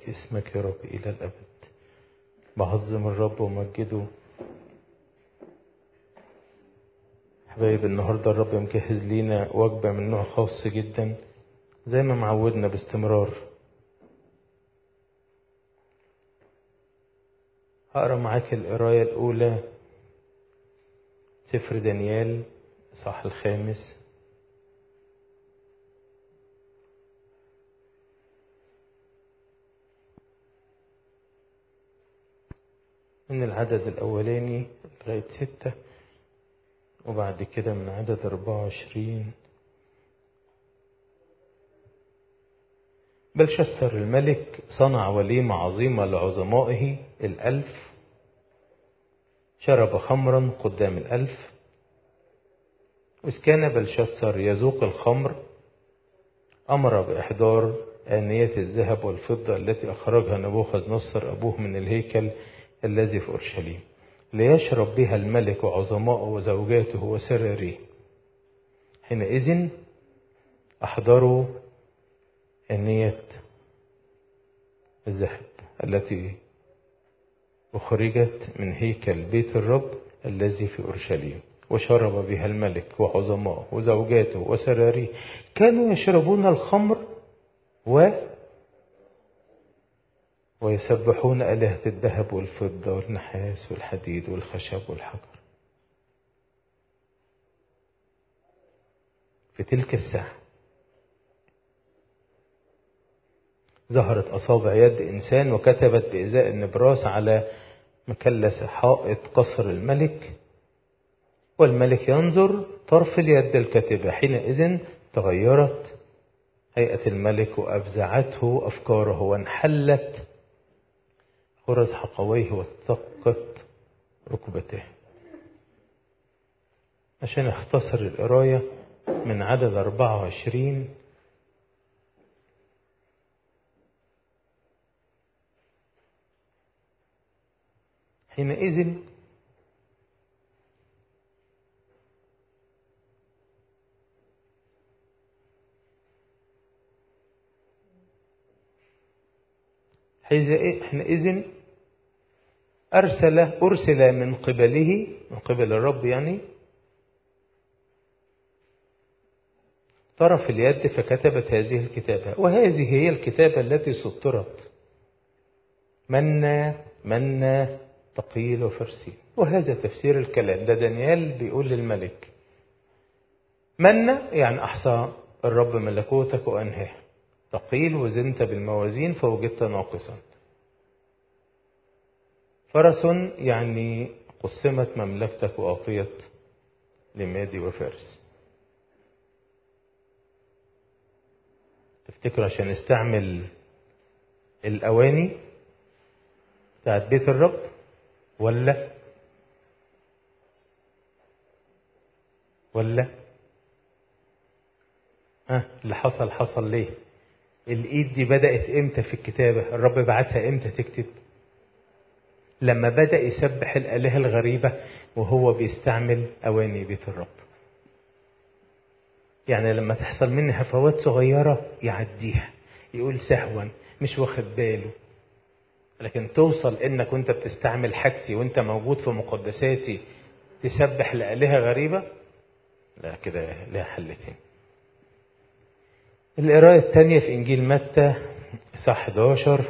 مبارك اسمك يا رب إلى الأبد بعظم الرب ومجده حبايب النهاردة الرب مجهز لينا وجبة من نوع خاص جدا زي ما معودنا باستمرار هقرا معاك القراية الأولى سفر دانيال صح الخامس من العدد الأولاني لغاية ستة وبعد كده من عدد أربعة وعشرين بلشسر الملك صنع وليمة عظيمة لعظمائه الألف شرب خمرا قدام الألف وإذ كان بلشسر يذوق الخمر أمر بإحضار آنية الذهب والفضة التي أخرجها نبوخذ نصر أبوه من الهيكل الذي في أورشليم ليشرب بها الملك وعظماؤه وزوجاته وسراريه حينئذ أحضروا آنية الذهب التي أخرجت من هيكل بيت الرب الذي في أورشليم وشرب بها الملك وعظماؤه وزوجاته وسراريه كانوا يشربون الخمر و ويسبحون آلهة الذهب والفضة والنحاس والحديد والخشب والحجر في تلك الساعة ظهرت أصابع يد إنسان وكتبت بإزاء النبراس على مكلس حائط قصر الملك والملك ينظر طرف اليد الكاتبة حينئذ تغيرت هيئة الملك وأفزعته أفكاره وانحلت خرز حقويه واستقت ركبته عشان اختصر القراية من عدد 24 حينئذ حينئذ أرسل أرسل من قبله من قبل الرب يعني طرف اليد فكتبت هذه الكتابة وهذه هي الكتابة التي سطرت منا منا تقيل وفرسين وهذا تفسير الكلام ده دانيال بيقول للملك منا يعني أحصى الرب ملكوتك وأنهاه تقيل وزنت بالموازين فوجدت ناقصا فرس يعني قسمت مملكتك وأعطيت لمادي وفارس تفتكروا عشان استعمل الأواني بتاعت بيت الرب ولا ولا ها اللي حصل حصل ليه الايد دي بدأت امتى في الكتابة الرب بعتها امتى تكتب لما بدأ يسبح الآلهة الغريبة وهو بيستعمل أواني بيت الرب يعني لما تحصل مني هفوات صغيرة يعديها يقول سهوا مش واخد باله لكن توصل انك وانت بتستعمل حاجتي وانت موجود في مقدساتي تسبح لآلهة غريبة لا كده لها حلتين القراية الثانية في إنجيل متى صح 11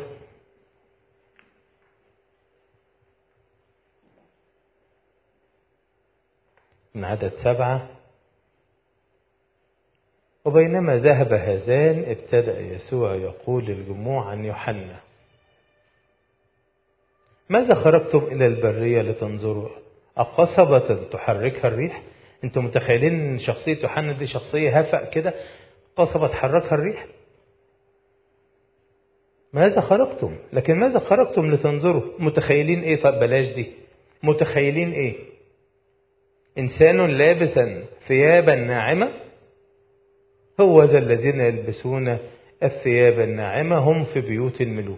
من عدد سبعة وبينما ذهب هذان ابتدأ يسوع يقول للجموع عن يوحنا ماذا خرجتم إلى البرية لتنظروا أقصبة تحركها الريح أنتم متخيلين أن شخصية يوحنا دي شخصية هفأ كده قصبة تحركها الريح ماذا خرجتم لكن ماذا خرجتم لتنظروا متخيلين ايه طب بلاش دي متخيلين ايه انسان لابسا ثيابا ناعمه هو ذا الذين يلبسون الثياب الناعمه هم في بيوت الملوك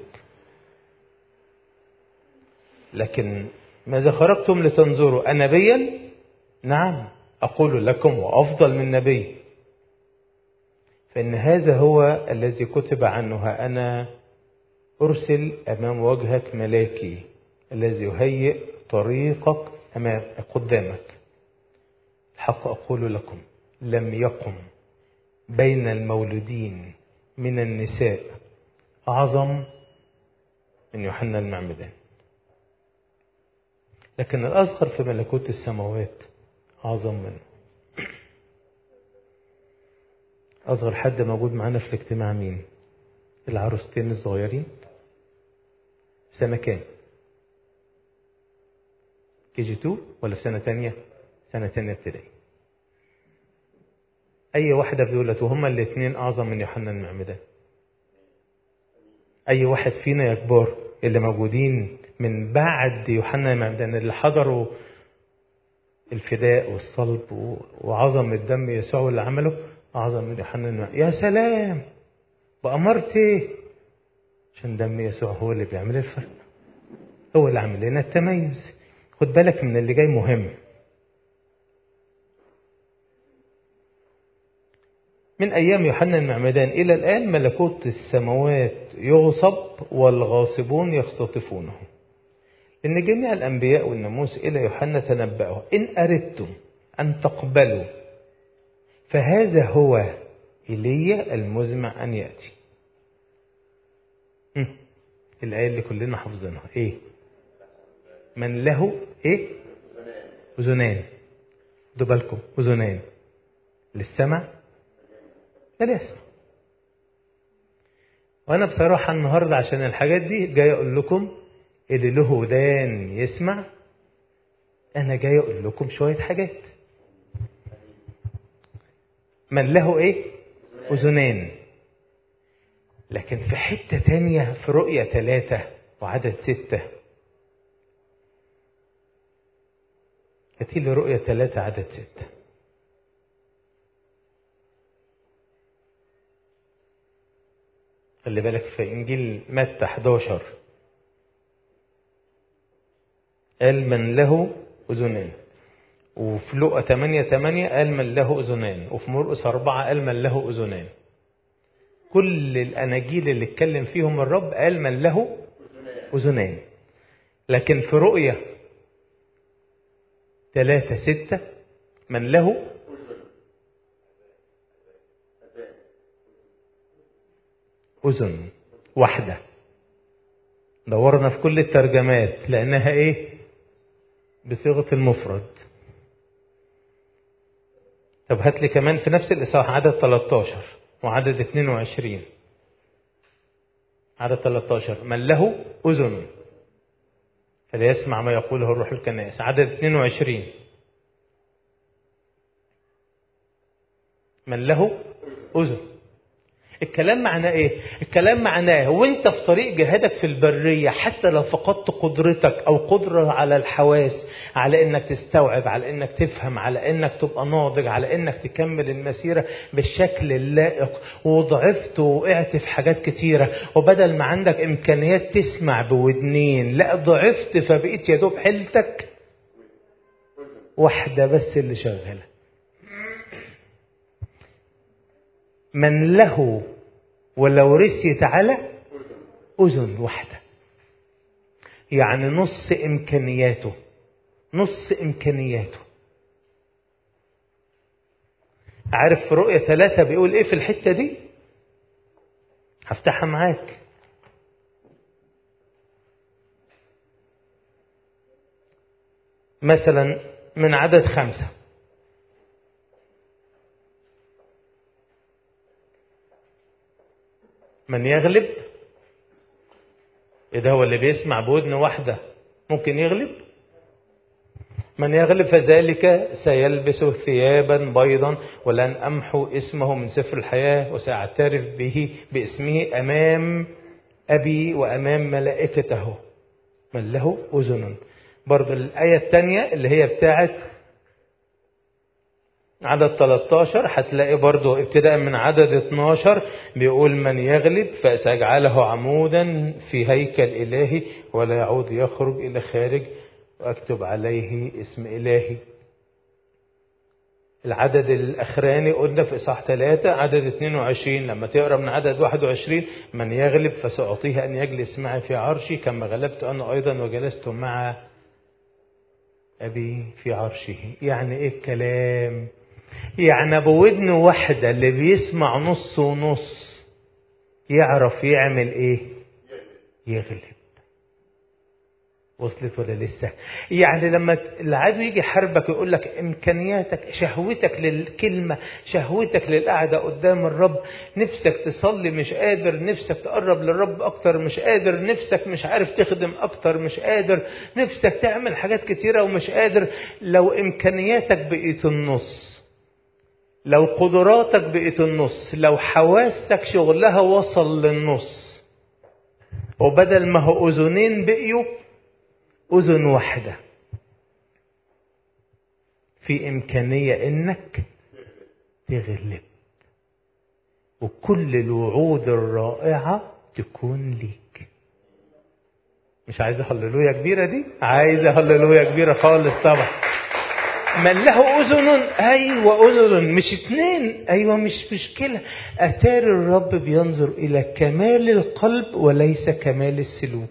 لكن ماذا خرجتم لتنظروا أنبيا نعم أقول لكم وأفضل من نبي فإن هذا هو الذي كتب عنه ها أنا أرسل أمام وجهك ملاكي الذي يهيئ طريقك أمام قدامك الحق أقول لكم لم يقم بين المولودين من النساء أعظم من يوحنا المعمدان لكن الأصغر في ملكوت السماوات أعظم منه أصغر حد موجود معانا في الاجتماع مين العروستين الصغيرين سنة كام كي جي 2 ولا في سنة تانية سنة تانية ابتدائي أي واحدة في دولت وهما الاثنين أعظم من يوحنا المعمدان أي واحد فينا يا كبار اللي موجودين من بعد يوحنا المعمدان اللي حضروا الفداء والصلب وعظم الدم يسوع واللي عمله أعظم من يوحنا المعمدان يا سلام وأمرت إيه عشان دم يسوع هو اللي بيعمل الفرق هو اللي عامل لنا التميز خد بالك من اللي جاي مهم من أيام يوحنا المعمدان إلى الآن ملكوت السماوات يغصب والغاصبون يختطفونه إن جميع الأنبياء والناموس إلى يوحنا تنبأوا إن أردتم أن تقبلوا فهذا هو إيليا المزمع أن يأتي الآية اللي كلنا حافظينها إيه من له إيه أذنان خدوا بالكم أذنان للسمع فليسمع وأنا بصراحة النهاردة عشان الحاجات دي جاي أقول لكم اللي له ودان يسمع أنا جاي أقول لكم شوية حاجات من له إيه أذنان لكن في حتة تانية في رؤية ثلاثة وعدد ستة هاتي رؤية ثلاثة عدد ستة خلي بالك في إنجيل متى 11 قال من له أذنان وفي لقا 8 8 قال من له أذنان وفي مرقس 4 قال من له أذنان كل الأناجيل اللي اتكلم فيهم الرب قال من له أذنان لكن في رؤية ثلاثة ستة من له أذن واحدة دورنا في كل الترجمات لأنها إيه بصيغة المفرد طب هات لي كمان في نفس الإصحاح عدد 13 وعدد 22 عدد 13 من له أذن فليسمع ما يقوله الروح الكنائس عدد 22 من له أذن الكلام معناه ايه الكلام معناه وانت في طريق جهادك في البرية حتى لو فقدت قدرتك او قدرة على الحواس على انك تستوعب على انك تفهم على انك تبقى ناضج على انك تكمل المسيرة بالشكل اللائق وضعفت ووقعت في حاجات كتيرة وبدل ما عندك امكانيات تسمع بودنين لا ضعفت فبقيت يا دوب حيلتك واحدة بس اللي شغالة من له ولو رسيت على أذن واحدة يعني نص إمكانياته نص إمكانياته عارف في رؤية ثلاثة بيقول إيه في الحتة دي هفتحها معاك مثلا من عدد خمسة من يغلب إيه ده هو اللي بيسمع بودن واحدة ممكن يغلب من يغلب فذلك سيلبس ثيابا بيضا ولن أمحو اسمه من سفر الحياة وسأعترف به باسمه أمام أبي وأمام ملائكته من له أذن برضه الآية الثانية اللي هي بتاعت عدد 13 هتلاقي برضه ابتداء من عدد 12 بيقول من يغلب فسأجعله عمودا في هيكل إلهي ولا يعود يخرج إلى خارج وأكتب عليه اسم إلهي العدد الأخراني قلنا في إصحاح 3 عدد 22 لما تقرأ من عدد 21 من يغلب فسأعطيه أن يجلس معي في عرشي كما غلبت أنا أيضا وجلست مع أبي في عرشه يعني إيه الكلام يعني بودن واحدة اللي بيسمع نص ونص يعرف يعمل إيه يغلب وصلت ولا لسه يعني لما العدو يجي يحاربك يقول لك امكانياتك شهوتك للكلمه شهوتك للقعده قدام الرب نفسك تصلي مش قادر نفسك تقرب للرب اكتر مش قادر نفسك مش عارف تخدم اكتر مش قادر نفسك تعمل حاجات كتيره ومش قادر لو امكانياتك بقيت النص لو قدراتك بقيت النص لو حواسك شغلها وصل للنص وبدل ما هو اذنين بقيوا أذن واحدة في إمكانية إنك تغلب وكل الوعود الرائعة تكون ليك مش عايزة هللويا كبيرة دي عايزة هللويا كبيرة خالص طبعا من له أذن أيوة أذن مش اتنين أيوة مش مشكلة أتار الرب بينظر إلى كمال القلب وليس كمال السلوك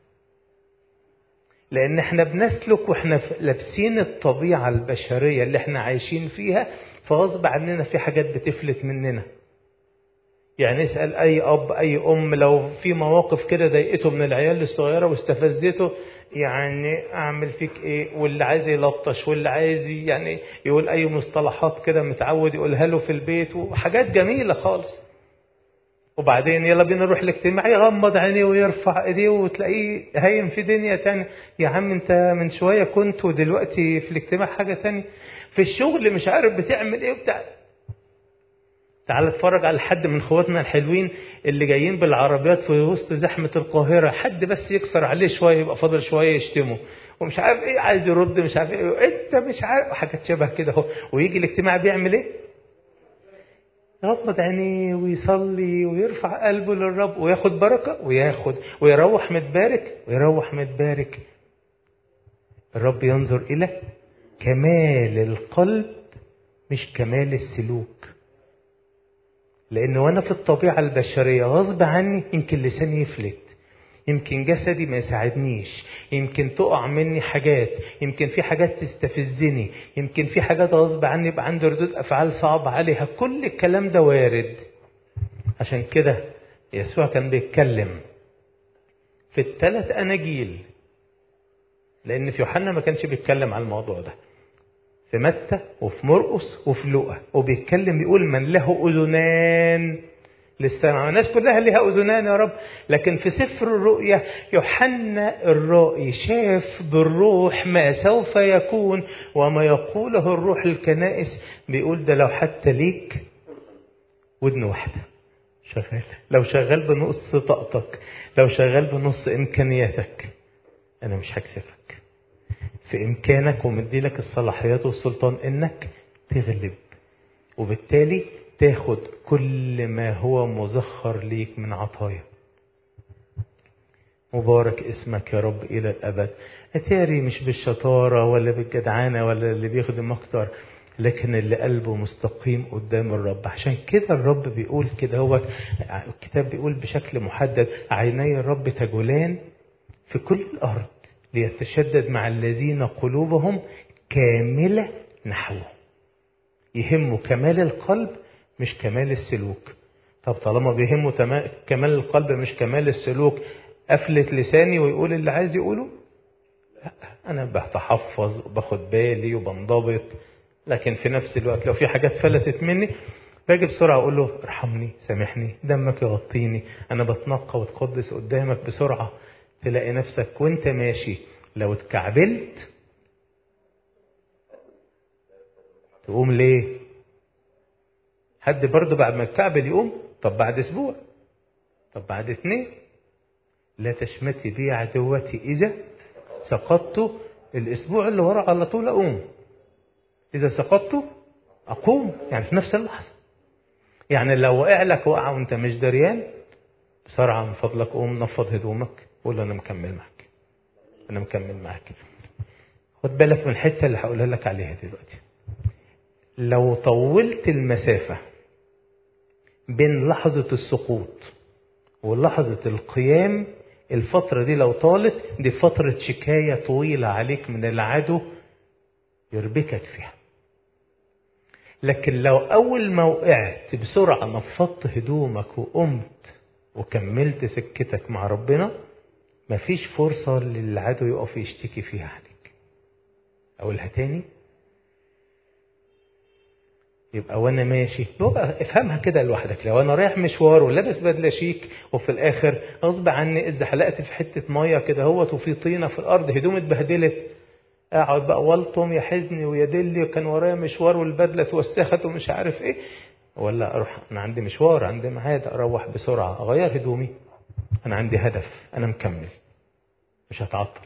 لان احنا بنسلك واحنا لابسين الطبيعه البشريه اللي احنا عايشين فيها فغصب عننا في حاجات بتفلت مننا يعني اسال اي اب اي ام لو في مواقف كده ضايقته من العيال الصغيره واستفزته يعني اعمل فيك ايه واللي عايز يلطش واللي عايز يعني يقول اي مصطلحات كده متعود يقولها له في البيت وحاجات جميله خالص وبعدين يلا بينا نروح الاجتماع يغمض عينيه ويرفع ايديه وتلاقيه هايم في دنيا تانية يا عم انت من شوية كنت ودلوقتي في الاجتماع حاجة تانية في الشغل مش عارف بتعمل ايه وبتاع تعال اتفرج على حد من اخواتنا الحلوين اللي جايين بالعربيات في وسط زحمة القاهرة حد بس يكسر عليه شوية يبقى فاضل شوية يشتمه ومش عارف ايه عايز يرد مش عارف ايه انت مش عارف حاجات شبه كده اهو ويجي الاجتماع بيعمل ايه يغمض عينيه ويصلي ويرفع قلبه للرب وياخد بركه وياخد ويروح متبارك ويروح متبارك الرب ينظر الى كمال القلب مش كمال السلوك لان وانا في الطبيعه البشريه غصب عني يمكن لساني يفلت يمكن جسدي ما يساعدنيش يمكن تقع مني حاجات يمكن في حاجات تستفزني يمكن في حاجات غصب عني يبقى عندي ردود افعال صعبه عليها كل الكلام ده وارد عشان كده يسوع كان بيتكلم في الثلاث اناجيل لان في يوحنا ما كانش بيتكلم على الموضوع ده في متى وفي مرقس وفي لوقا وبيتكلم يقول من له اذنان للسمع الناس كلها لها أذنان يا رب لكن في سفر الرؤيا يوحنا الرائي شاف بالروح ما سوف يكون وما يقوله الروح الكنائس بيقول ده لو حتى ليك ودن واحدة شغال لو شغال بنص طاقتك لو شغال بنص إمكانياتك أنا مش هكسفك في إمكانك ومديلك الصلاحيات والسلطان إنك تغلب وبالتالي تاخد كل ما هو مزخر ليك من عطايا مبارك اسمك يا رب إلى الأبد أتاري مش بالشطارة ولا بالجدعانة ولا اللي بيخدم أكتر لكن اللي قلبه مستقيم قدام الرب عشان كده الرب بيقول كده هو الكتاب بيقول بشكل محدد عيني الرب تجولان في كل الأرض ليتشدد مع الذين قلوبهم كاملة نحوه يهمه كمال القلب مش كمال السلوك طب طالما بيهمه كمال القلب مش كمال السلوك أفلت لساني ويقول اللي عايز يقوله لا أنا بتحفظ وباخد بالي وبنضبط لكن في نفس الوقت لو في حاجات فلتت مني باجي بسرعة أقول له ارحمني سامحني دمك يغطيني أنا بتنقى وتقدس قدامك بسرعة تلاقي نفسك وانت ماشي لو اتكعبلت تقوم ليه حد برضه بعد ما الكعبل يقوم طب بعد اسبوع طب بعد اثنين لا تشمتي بي عدوتي اذا سقطت الاسبوع اللي ورا على طول اقوم اذا سقطت اقوم يعني في نفس اللحظه يعني لو وقع لك وقعه وانت مش دريان بسرعه من فضلك قوم نفض هدومك قول له انا مكمل معاك انا مكمل معاك خد بالك من الحته اللي هقولها لك عليها دلوقتي لو طولت المسافة بين لحظة السقوط ولحظة القيام الفترة دي لو طالت دي فترة شكاية طويلة عليك من العدو يربكك فيها لكن لو أول ما وقعت بسرعة نفضت هدومك وقمت وكملت سكتك مع ربنا مفيش فرصة للعدو يقف يشتكي فيها عليك أقولها تاني يبقى وانا ماشي يبقى افهمها كده لوحدك لو انا رايح مشوار ولابس بدله شيك وفي الاخر غصب عني اذا حلقت في حته ميه كده هوت وفي طينه في الارض هدومي اتبهدلت اقعد بقى والطم يا حزني ويا دلي وكان ورايا مشوار والبدله اتوسخت ومش عارف ايه ولا اروح انا عندي مشوار عندي ميعاد اروح بسرعه اغير هدومي انا عندي هدف انا مكمل مش هتعطل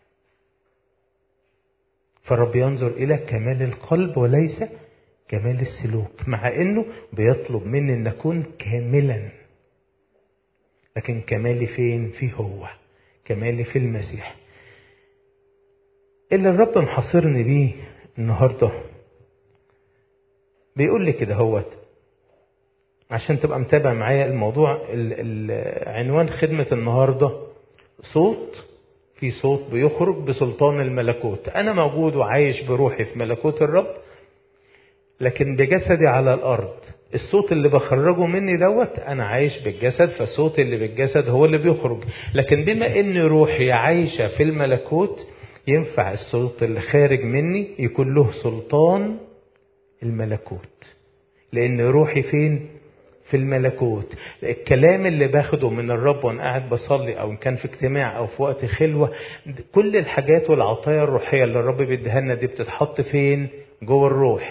فالرب ينظر الى كمال القلب وليس كمال السلوك مع انه بيطلب مني ان اكون كاملا لكن كمالي فين فيه هو كمالي في المسيح اللي الرب محاصرني بيه النهارده بيقول لي كده هوت عشان تبقى متابع معايا الموضوع عنوان خدمة النهاردة صوت في صوت بيخرج بسلطان الملكوت أنا موجود وعايش بروحي في ملكوت الرب لكن بجسدي على الأرض الصوت اللي بخرجه مني دوت أنا عايش بالجسد فالصوت اللي بالجسد هو اللي بيخرج لكن بما إن روحي عايشة في الملكوت ينفع الصوت اللي خارج مني يكون له سلطان الملكوت لأن روحي فين؟ في الملكوت الكلام اللي باخده من الرب وانا قاعد بصلي او ان كان في اجتماع او في وقت خلوه كل الحاجات والعطايا الروحيه اللي الرب بيديها لنا دي بتتحط فين جوه الروح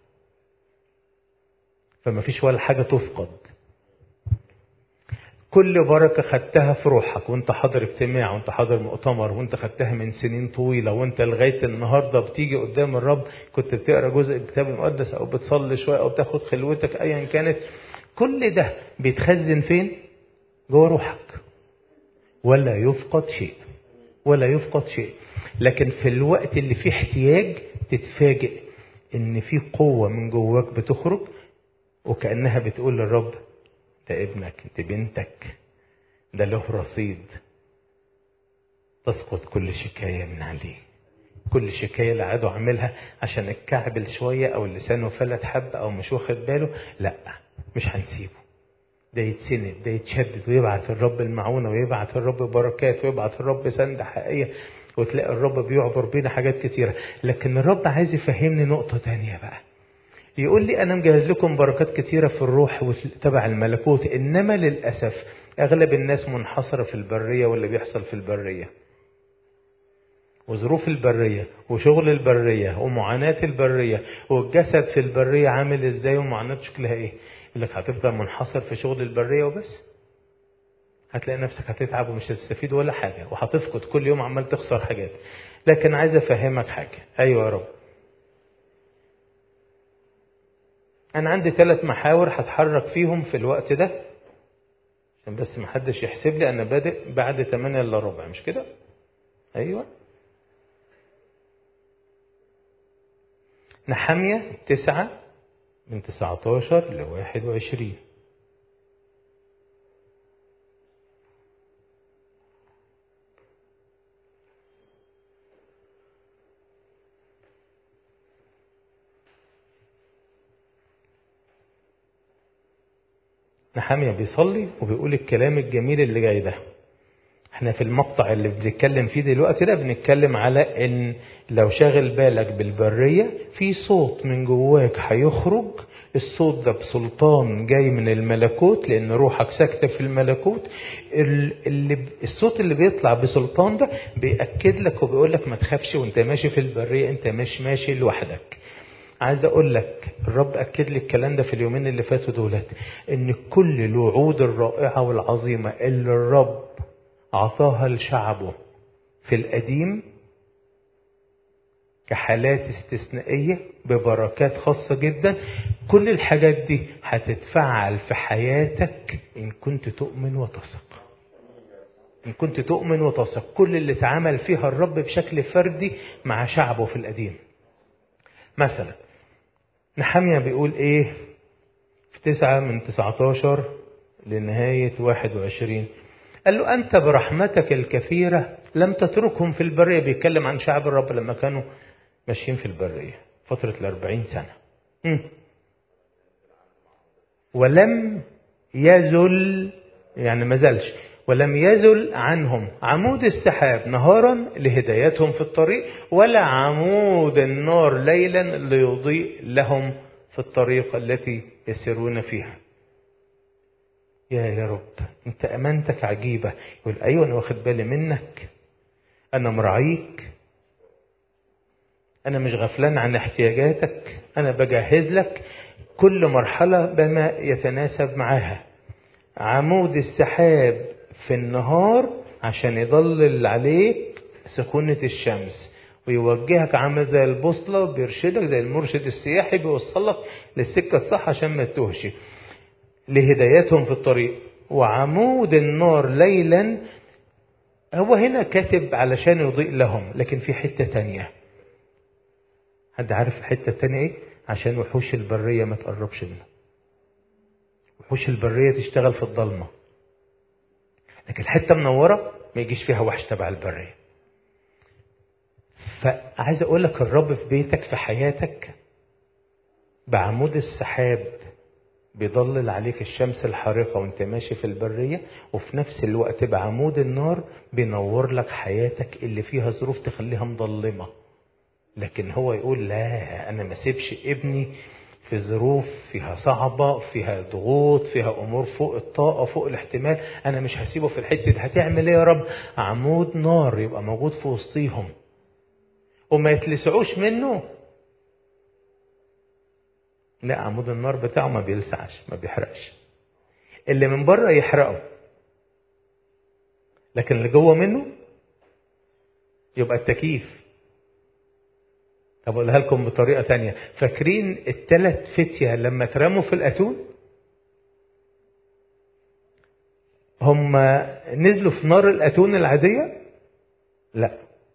فما فيش ولا حاجه تفقد كل بركة خدتها في روحك وانت حاضر اجتماع وانت حاضر مؤتمر وانت خدتها من سنين طويلة وانت لغاية النهاردة بتيجي قدام الرب كنت بتقرا جزء الكتاب المقدس او بتصلي شوية او بتاخد خلوتك ايا كانت كل ده بيتخزن فين جوه روحك ولا يفقد شيء ولا يفقد شيء لكن في الوقت اللي فيه احتياج تتفاجئ ان في قوة من جواك بتخرج وكأنها بتقول للرب ده ابنك انت بنتك ده له رصيد تسقط كل شكاية من عليه كل شكاية اللي عادوا عاملها عشان اتكعبل شوية او لسانه فلت حب او مش واخد باله لا مش هنسيبه ده يتسند ده يتشدد ويبعت الرب المعونة ويبعت الرب بركات ويبعت الرب سند حقيقية وتلاقي الرب بيعبر بينا حاجات كتيرة لكن الرب عايز يفهمني نقطة تانية بقى يقول لي أنا مجهز لكم بركات كتيرة في الروح وتبع الملكوت إنما للأسف أغلب الناس منحصرة في البرية واللي بيحصل في البرية وظروف البرية وشغل البرية ومعاناة البرية والجسد في البرية عامل ازاي ومعاناة شكلها ايه يقول لك هتفضل منحصر في شغل البرية وبس هتلاقي نفسك هتتعب ومش هتستفيد ولا حاجة وهتفقد كل يوم عمال تخسر حاجات لكن عايز افهمك حاجة ايوه يا رب انا عندي ثلاث محاور هتحرك فيهم في الوقت ده عشان بس محدش يحسب لي انا بادئ بعد 8 الا ربع مش كده ايوه نحمية تسعة من تسعة عشر لواحد وعشرين نحمية بيصلي وبيقول الكلام الجميل اللي جاي ده احنا في المقطع اللي بنتكلم فيه دلوقتي ده بنتكلم على ان لو شاغل بالك بالبرية في صوت من جواك هيخرج الصوت ده بسلطان جاي من الملكوت لان روحك ساكتة في الملكوت اللي الصوت اللي بيطلع بسلطان ده بيأكد لك وبيقول لك ما تخافش وانت ماشي في البرية انت مش ماشي لوحدك عايز اقول لك الرب اكد لي الكلام ده في اليومين اللي فاتوا دولت ان كل الوعود الرائعة والعظيمة اللي الرب أعطاها لشعبه في القديم كحالات استثنائية ببركات خاصة جدا كل الحاجات دي هتتفعل في حياتك إن كنت تؤمن وتثق إن كنت تؤمن وتثق كل اللي اتعمل فيها الرب بشكل فردي مع شعبه في القديم مثلا نحمية بيقول ايه في تسعة من تسعة عشر لنهاية واحد وعشرين قال له أنت برحمتك الكثيرة لم تتركهم في البرية بيتكلم عن شعب الرب لما كانوا ماشيين في البرية فترة الأربعين سنة م. ولم يزل يعني ما زلش ولم يزل عنهم عمود السحاب نهارا لهدايتهم في الطريق ولا عمود النار ليلا ليضيء لهم في الطريق التي يسيرون فيها يا يا رب انت امانتك عجيبه يقول ايوه انا واخد بالي منك انا مراعيك انا مش غفلان عن احتياجاتك انا بجهز لك كل مرحله بما يتناسب معاها عمود السحاب في النهار عشان يضلل عليك سخونة الشمس ويوجهك عامل زي البوصلة بيرشدك زي المرشد السياحي بيوصلك للسكة الصح عشان ما تتوهش لهدايتهم في الطريق وعمود النار ليلا هو هنا كاتب علشان يضيء لهم لكن في حتة تانية حد عارف الحتة التانية ايه عشان وحوش البرية ما تقربش منه وحوش البرية تشتغل في الضلمة لكن حتة منورة ما يجيش فيها وحش تبع البرية فعايز اقول لك الرب في بيتك في حياتك بعمود السحاب بيضلل عليك الشمس الحارقة وانت ماشي في البرية وفي نفس الوقت بعمود النار بينور لك حياتك اللي فيها ظروف تخليها مظلمة لكن هو يقول لا انا ما سيبش ابني في ظروف فيها صعبة فيها ضغوط فيها أمور فوق الطاقة فوق الاحتمال أنا مش هسيبه في الحتة دي هتعمل إيه يا رب عمود نار يبقى موجود في وسطيهم وما يتلسعوش منه لا عمود النار بتاعه ما بيلسعش ما بيحرقش اللي من بره يحرقه لكن اللي جوه منه يبقى التكييف طب اقولها لكم بطريقه تانية فاكرين الثلاث فتيه لما اترموا في الاتون هم نزلوا في نار الاتون العاديه لا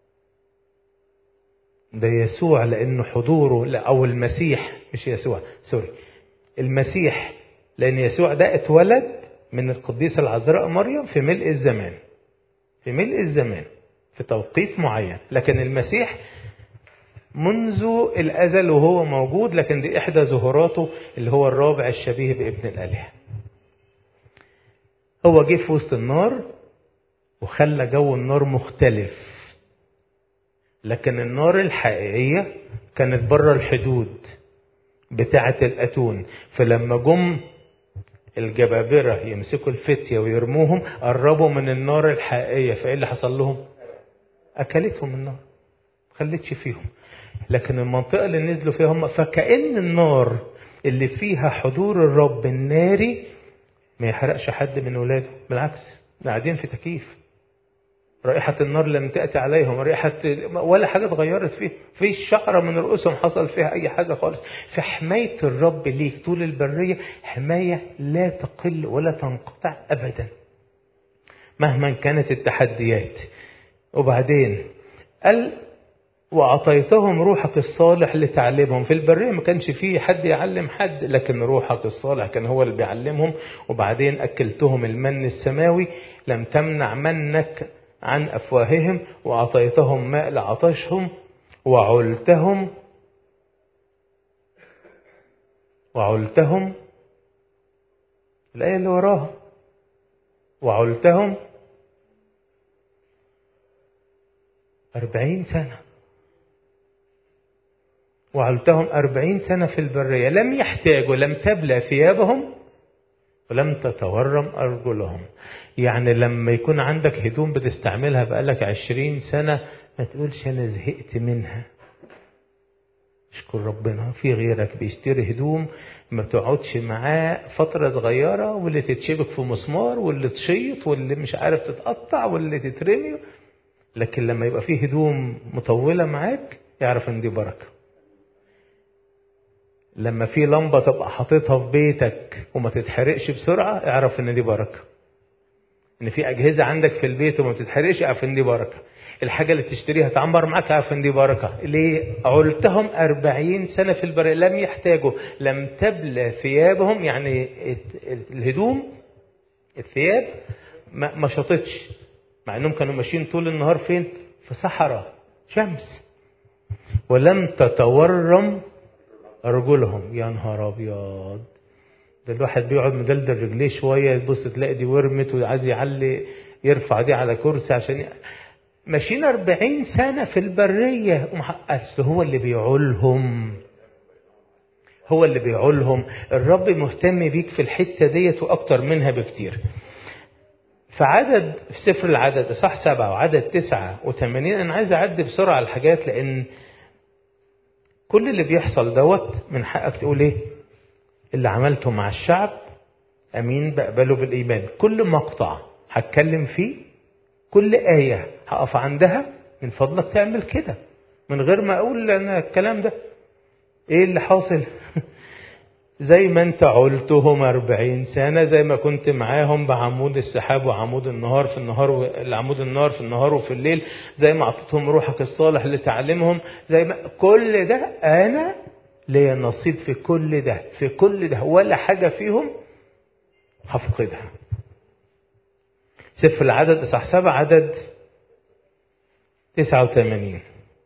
ده يسوع لانه حضوره او المسيح مش يسوع سوري المسيح لان يسوع ده اتولد من القديسه العذراء مريم في ملء الزمان في ملء الزمان في توقيت معين لكن المسيح منذ الأزل وهو موجود لكن دي إحدى ظهوراته اللي هو الرابع الشبيه بابن الآلهة هو جه في وسط النار وخلى جو النار مختلف لكن النار الحقيقية كانت بره الحدود بتاعة الأتون فلما جم الجبابرة يمسكوا الفتية ويرموهم قربوا من النار الحقيقية فإيه اللي حصل لهم أكلتهم النار خلتش فيهم لكن المنطقة اللي نزلوا فيها هم فكأن النار اللي فيها حضور الرب الناري ما يحرقش حد من ولاده بالعكس قاعدين في تكييف رائحة النار لم تأتي عليهم رائحة ولا حاجة اتغيرت فيه في شعرة من رؤوسهم حصل فيها أي حاجة خالص في حماية الرب ليك طول البرية حماية لا تقل ولا تنقطع أبدا مهما كانت التحديات وبعدين قال وأعطيتهم روحك الصالح لتعلمهم في البرية ما كانش فيه حد يعلم حد لكن روحك الصالح كان هو اللي بيعلمهم وبعدين أكلتهم المن السماوي لم تمنع منك عن أفواههم وأعطيتهم ماء لعطشهم وعلتهم وعلتهم الآية اللي وراها وعلتهم أربعين سنة وعلتهم أربعين سنة في البرية لم يحتاجوا لم تبلى ثيابهم ولم تتورم أرجلهم يعني لما يكون عندك هدوم بتستعملها بقالك عشرين سنة ما تقولش أنا زهقت منها اشكر ربنا في غيرك بيشتري هدوم ما تقعدش معاه فترة صغيرة واللي تتشبك في مسمار واللي تشيط واللي مش عارف تتقطع واللي تترمي لكن لما يبقى فيه هدوم مطولة معاك يعرف ان دي بركة لما في لمبة تبقى حاططها في بيتك وما تتحرقش بسرعة اعرف ان دي بركة ان في اجهزه عندك في البيت وما بتتحرقش اعرف ان دي بركه الحاجه اللي تشتريها تعمر معاك اعرف ان دي بركه ليه علتهم أربعين سنه في البريه لم يحتاجوا لم تبلى ثيابهم يعني الهدوم الثياب ما ما شطتش مع انهم كانوا ماشيين طول النهار فين في صحراء شمس ولم تتورم رجلهم يا نهار ابيض ده الواحد بيقعد مدلدل رجليه شويه يبص تلاقي دي ورمت وعايز يعلي يرفع دي على كرسي عشان ي... ماشيين أربعين سنة في البرية أصل هو اللي بيعولهم هو اللي بيعولهم الرب مهتم بيك في الحتة ديت وأكتر منها بكتير فعدد في سفر العدد صح سبعة وعدد تسعة وثمانين أنا عايز أعدي بسرعة الحاجات لأن كل اللي بيحصل دوت من حقك تقول إيه اللي عملته مع الشعب أمين بقبله بالإيمان كل مقطع هتكلم فيه كل آية هقف عندها من فضلك تعمل كده من غير ما أقول أنا الكلام ده إيه اللي حاصل زي ما انت علتهم أربعين سنة زي ما كنت معاهم بعمود السحاب وعمود النهار في النهار والعمود النهار في النهار وفي الليل زي ما أعطيتهم روحك الصالح لتعلمهم زي ما كل ده أنا ليا نصيب في كل ده في كل ده ولا حاجة فيهم هفقدها سفر العدد إصحاح سبع عدد تسعة وثمانين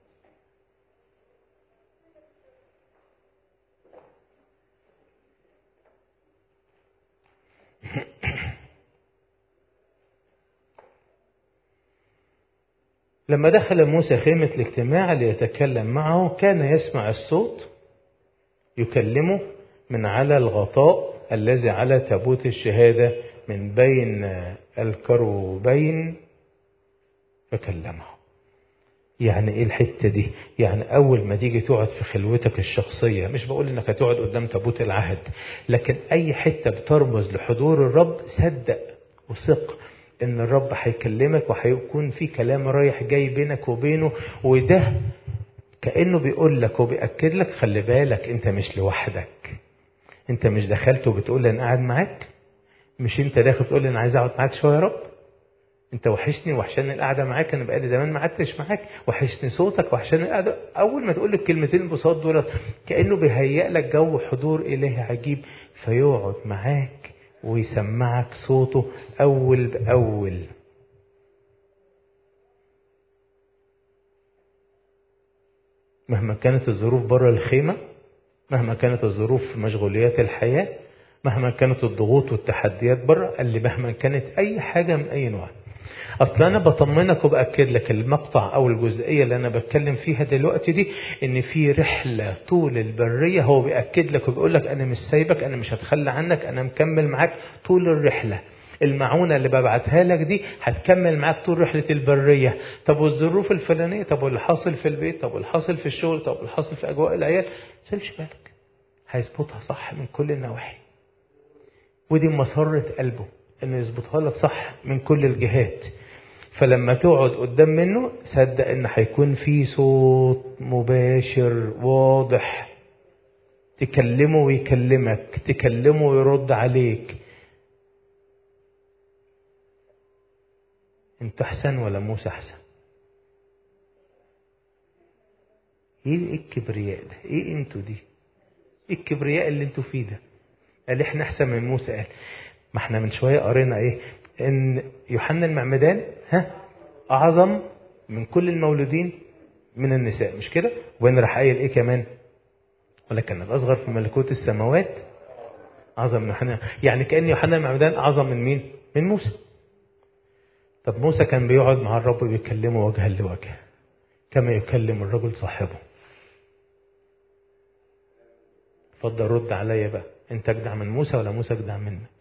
لما دخل موسى خيمة الاجتماع ليتكلم معه كان يسمع الصوت يكلمه من على الغطاء الذي على تابوت الشهادة من بين الكروبين فكلمه يعني ايه الحته دي يعني اول ما تيجي تقعد في خلوتك الشخصيه مش بقول انك هتقعد قدام تابوت العهد لكن اي حته بترمز لحضور الرب صدق وثق ان الرب هيكلمك وهيكون في كلام رايح جاي بينك وبينه وده كانه بيقول لك وبياكد لك خلي بالك انت مش لوحدك انت مش دخلت وبتقول انا قاعد معاك مش انت داخل تقول انا عايز اقعد معاك شويه يا رب انت وحشني وحشاني القعده معاك انا بقالي زمان ما قعدتش معاك وحشني صوتك وحشاني القعده اول ما تقول الكلمتين البساط دولت كانه بيهيئ لك جو حضور الهي عجيب فيقعد معاك ويسمعك صوته اول باول مهما كانت الظروف بره الخيمه مهما كانت الظروف في مشغوليات الحياه مهما كانت الضغوط والتحديات بره قال لي مهما كانت اي حاجه من اي نوع اصل انا بطمنك وباكد لك المقطع او الجزئيه اللي انا بتكلم فيها دلوقتي دي ان في رحله طول البريه هو بياكد لك وبيقول لك انا مش سايبك انا مش هتخلى عنك انا مكمل معاك طول الرحله المعونه اللي ببعتها لك دي هتكمل معاك طول رحله البريه طب والظروف الفلانيه طب واللي حاصل في البيت طب واللي حاصل في الشغل طب واللي حاصل في اجواء العيال سيبش بالك هيظبطها صح من كل النواحي ودي مسرة قلبه انه يظبطها لك صح من كل الجهات فلما تقعد قدام منه صدق ان هيكون في صوت مباشر واضح تكلمه ويكلمك تكلمه ويرد عليك انت احسن ولا موسى احسن ايه الكبرياء ده ايه انتوا دي ايه الكبرياء اللي انتوا فيه ده قال احنا احسن من موسى قال ما احنا من شويه قرينا ايه ان يوحنا المعمدان ها اعظم من كل المولودين من النساء مش كده وين راح قايل ايه كمان ولكن الاصغر في ملكوت السماوات اعظم من يوحنا يعني كان يوحنا المعمدان اعظم من مين من موسى طب موسى كان بيقعد مع الرب ويكلمه وجها لوجه كما يكلم الرجل صاحبه اتفضل رد عليا بقى انت اجدع من موسى ولا موسى اجدع منك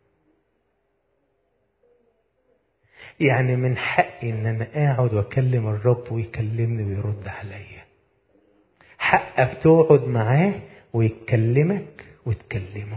يعني من حقي ان انا اقعد واكلم الرب ويكلمني ويرد عليا حقك تقعد معاه ويكلمك وتكلمه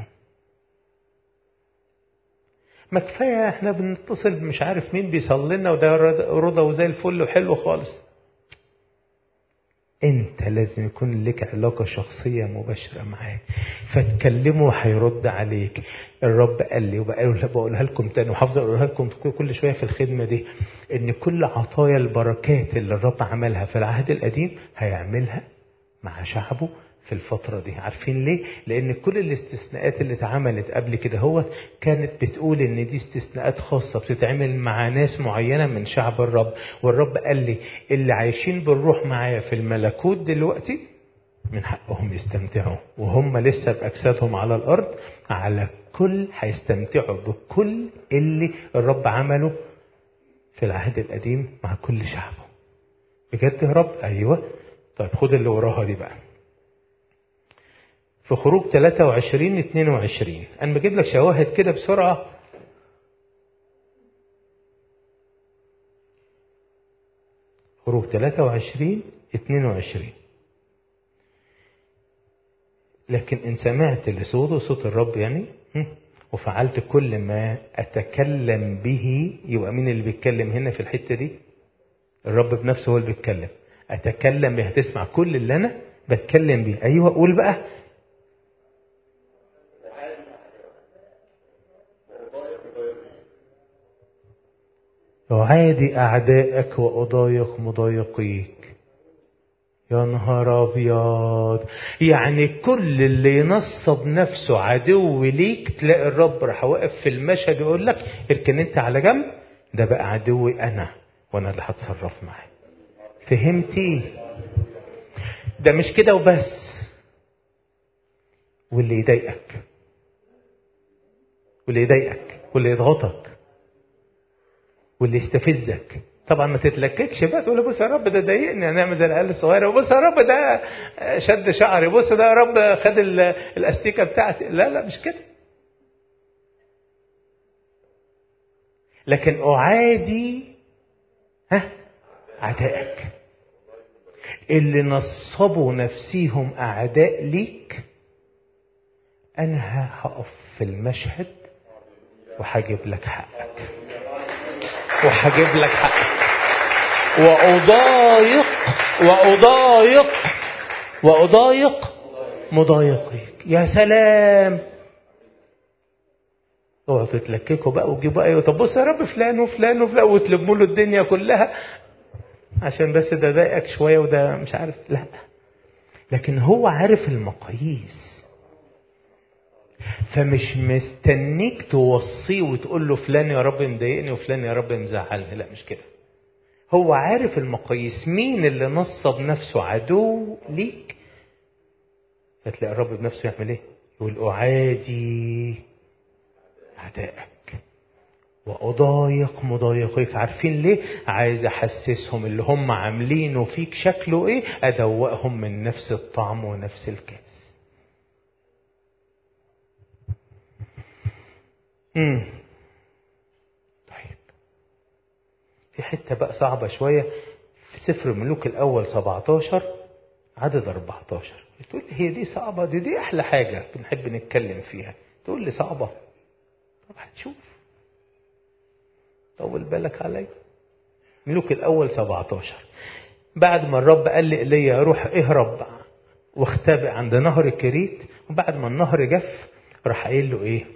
ما كفايه احنا بنتصل مش عارف مين بيصلي لنا وده رضا وزي الفل وحلو خالص انت لازم يكون لك علاقة شخصية مباشرة معاه فتكلمه هيرد عليك الرب قال لي وبقولها لكم تاني وحافظ اقولها لكم كل شوية في الخدمة دي ان كل عطايا البركات اللي الرب عملها في العهد القديم هيعملها مع شعبه في الفترة دي عارفين ليه؟ لأن كل الاستثناءات اللي اتعملت قبل كده هو كانت بتقول إن دي استثناءات خاصة بتتعمل مع ناس معينة من شعب الرب والرب قال لي اللي عايشين بالروح معايا في الملكوت دلوقتي من حقهم يستمتعوا وهم لسه بأجسادهم على الأرض على كل هيستمتعوا بكل اللي الرب عمله في العهد القديم مع كل شعبه بجد يا رب أيوه طيب خد اللي وراها دي بقى في خروج 23 22 انا بجيب لك شواهد كده بسرعه خروج 23 22 لكن ان سمعت لصوته صوت الرب يعني وفعلت كل ما اتكلم به يبقى مين اللي بيتكلم هنا في الحته دي الرب بنفسه هو اللي بيتكلم اتكلم به هتسمع كل اللي انا بتكلم بيه ايوه قول بقى أعادي أعدائك وأضايق مضايقيك يا نهار أبيض يعني كل اللي ينصب نفسه عدو ليك تلاقي الرب راح واقف في المشهد يقول لك اركن انت على جنب ده بقى عدوي أنا وأنا اللي هتصرف معاه فهمتي ده مش كده وبس واللي يضايقك واللي يضايقك واللي يضغطك واللي يستفزك طبعا ما تتلككش بقى تقول بص يا رب ده ضايقني هنعمل زي العيال الصغيره وبص يا رب ده شد شعري بص ده يا رب خد الاستيكه بتاعتي لا لا مش كده لكن اعادي ها اعدائك اللي نصبوا نفسيهم اعداء ليك انا هقف في المشهد وهجيب لك حقك وهجيب لك حقك وأضايق وأضايق وأضايق مضايقيك يا سلام اوعوا تتلككوا بقى وتجيبوا ايوه طب بص يا رب فلان وفلان وفلان وتلموا له الدنيا كلها عشان بس ده ضايقك شويه وده مش عارف لا لكن هو عارف المقاييس فمش مستنيك توصيه وتقول له فلان يا رب مضايقني وفلان يا رب مزعلني لا مش كده هو عارف المقاييس مين اللي نصب نفسه عدو ليك فتلاقي الرب بنفسه يعمل ايه يقول اعادي اعدائك واضايق مضايقيك عارفين ليه عايز احسسهم اللي هم عاملينه فيك شكله ايه ادوقهم من نفس الطعم ونفس الكاس امم طيب في حته بقى صعبه شويه في سفر الملوك الاول 17 عدد 14 تقول لي هي دي صعبه دي دي احلى حاجه بنحب نتكلم فيها تقول لي صعبه طب هتشوف طول بالك عليا ملوك الاول 17 بعد ما الرب قال لي ايليا روح اهرب واختبئ عند نهر كريت وبعد ما النهر جف راح قايل له ايه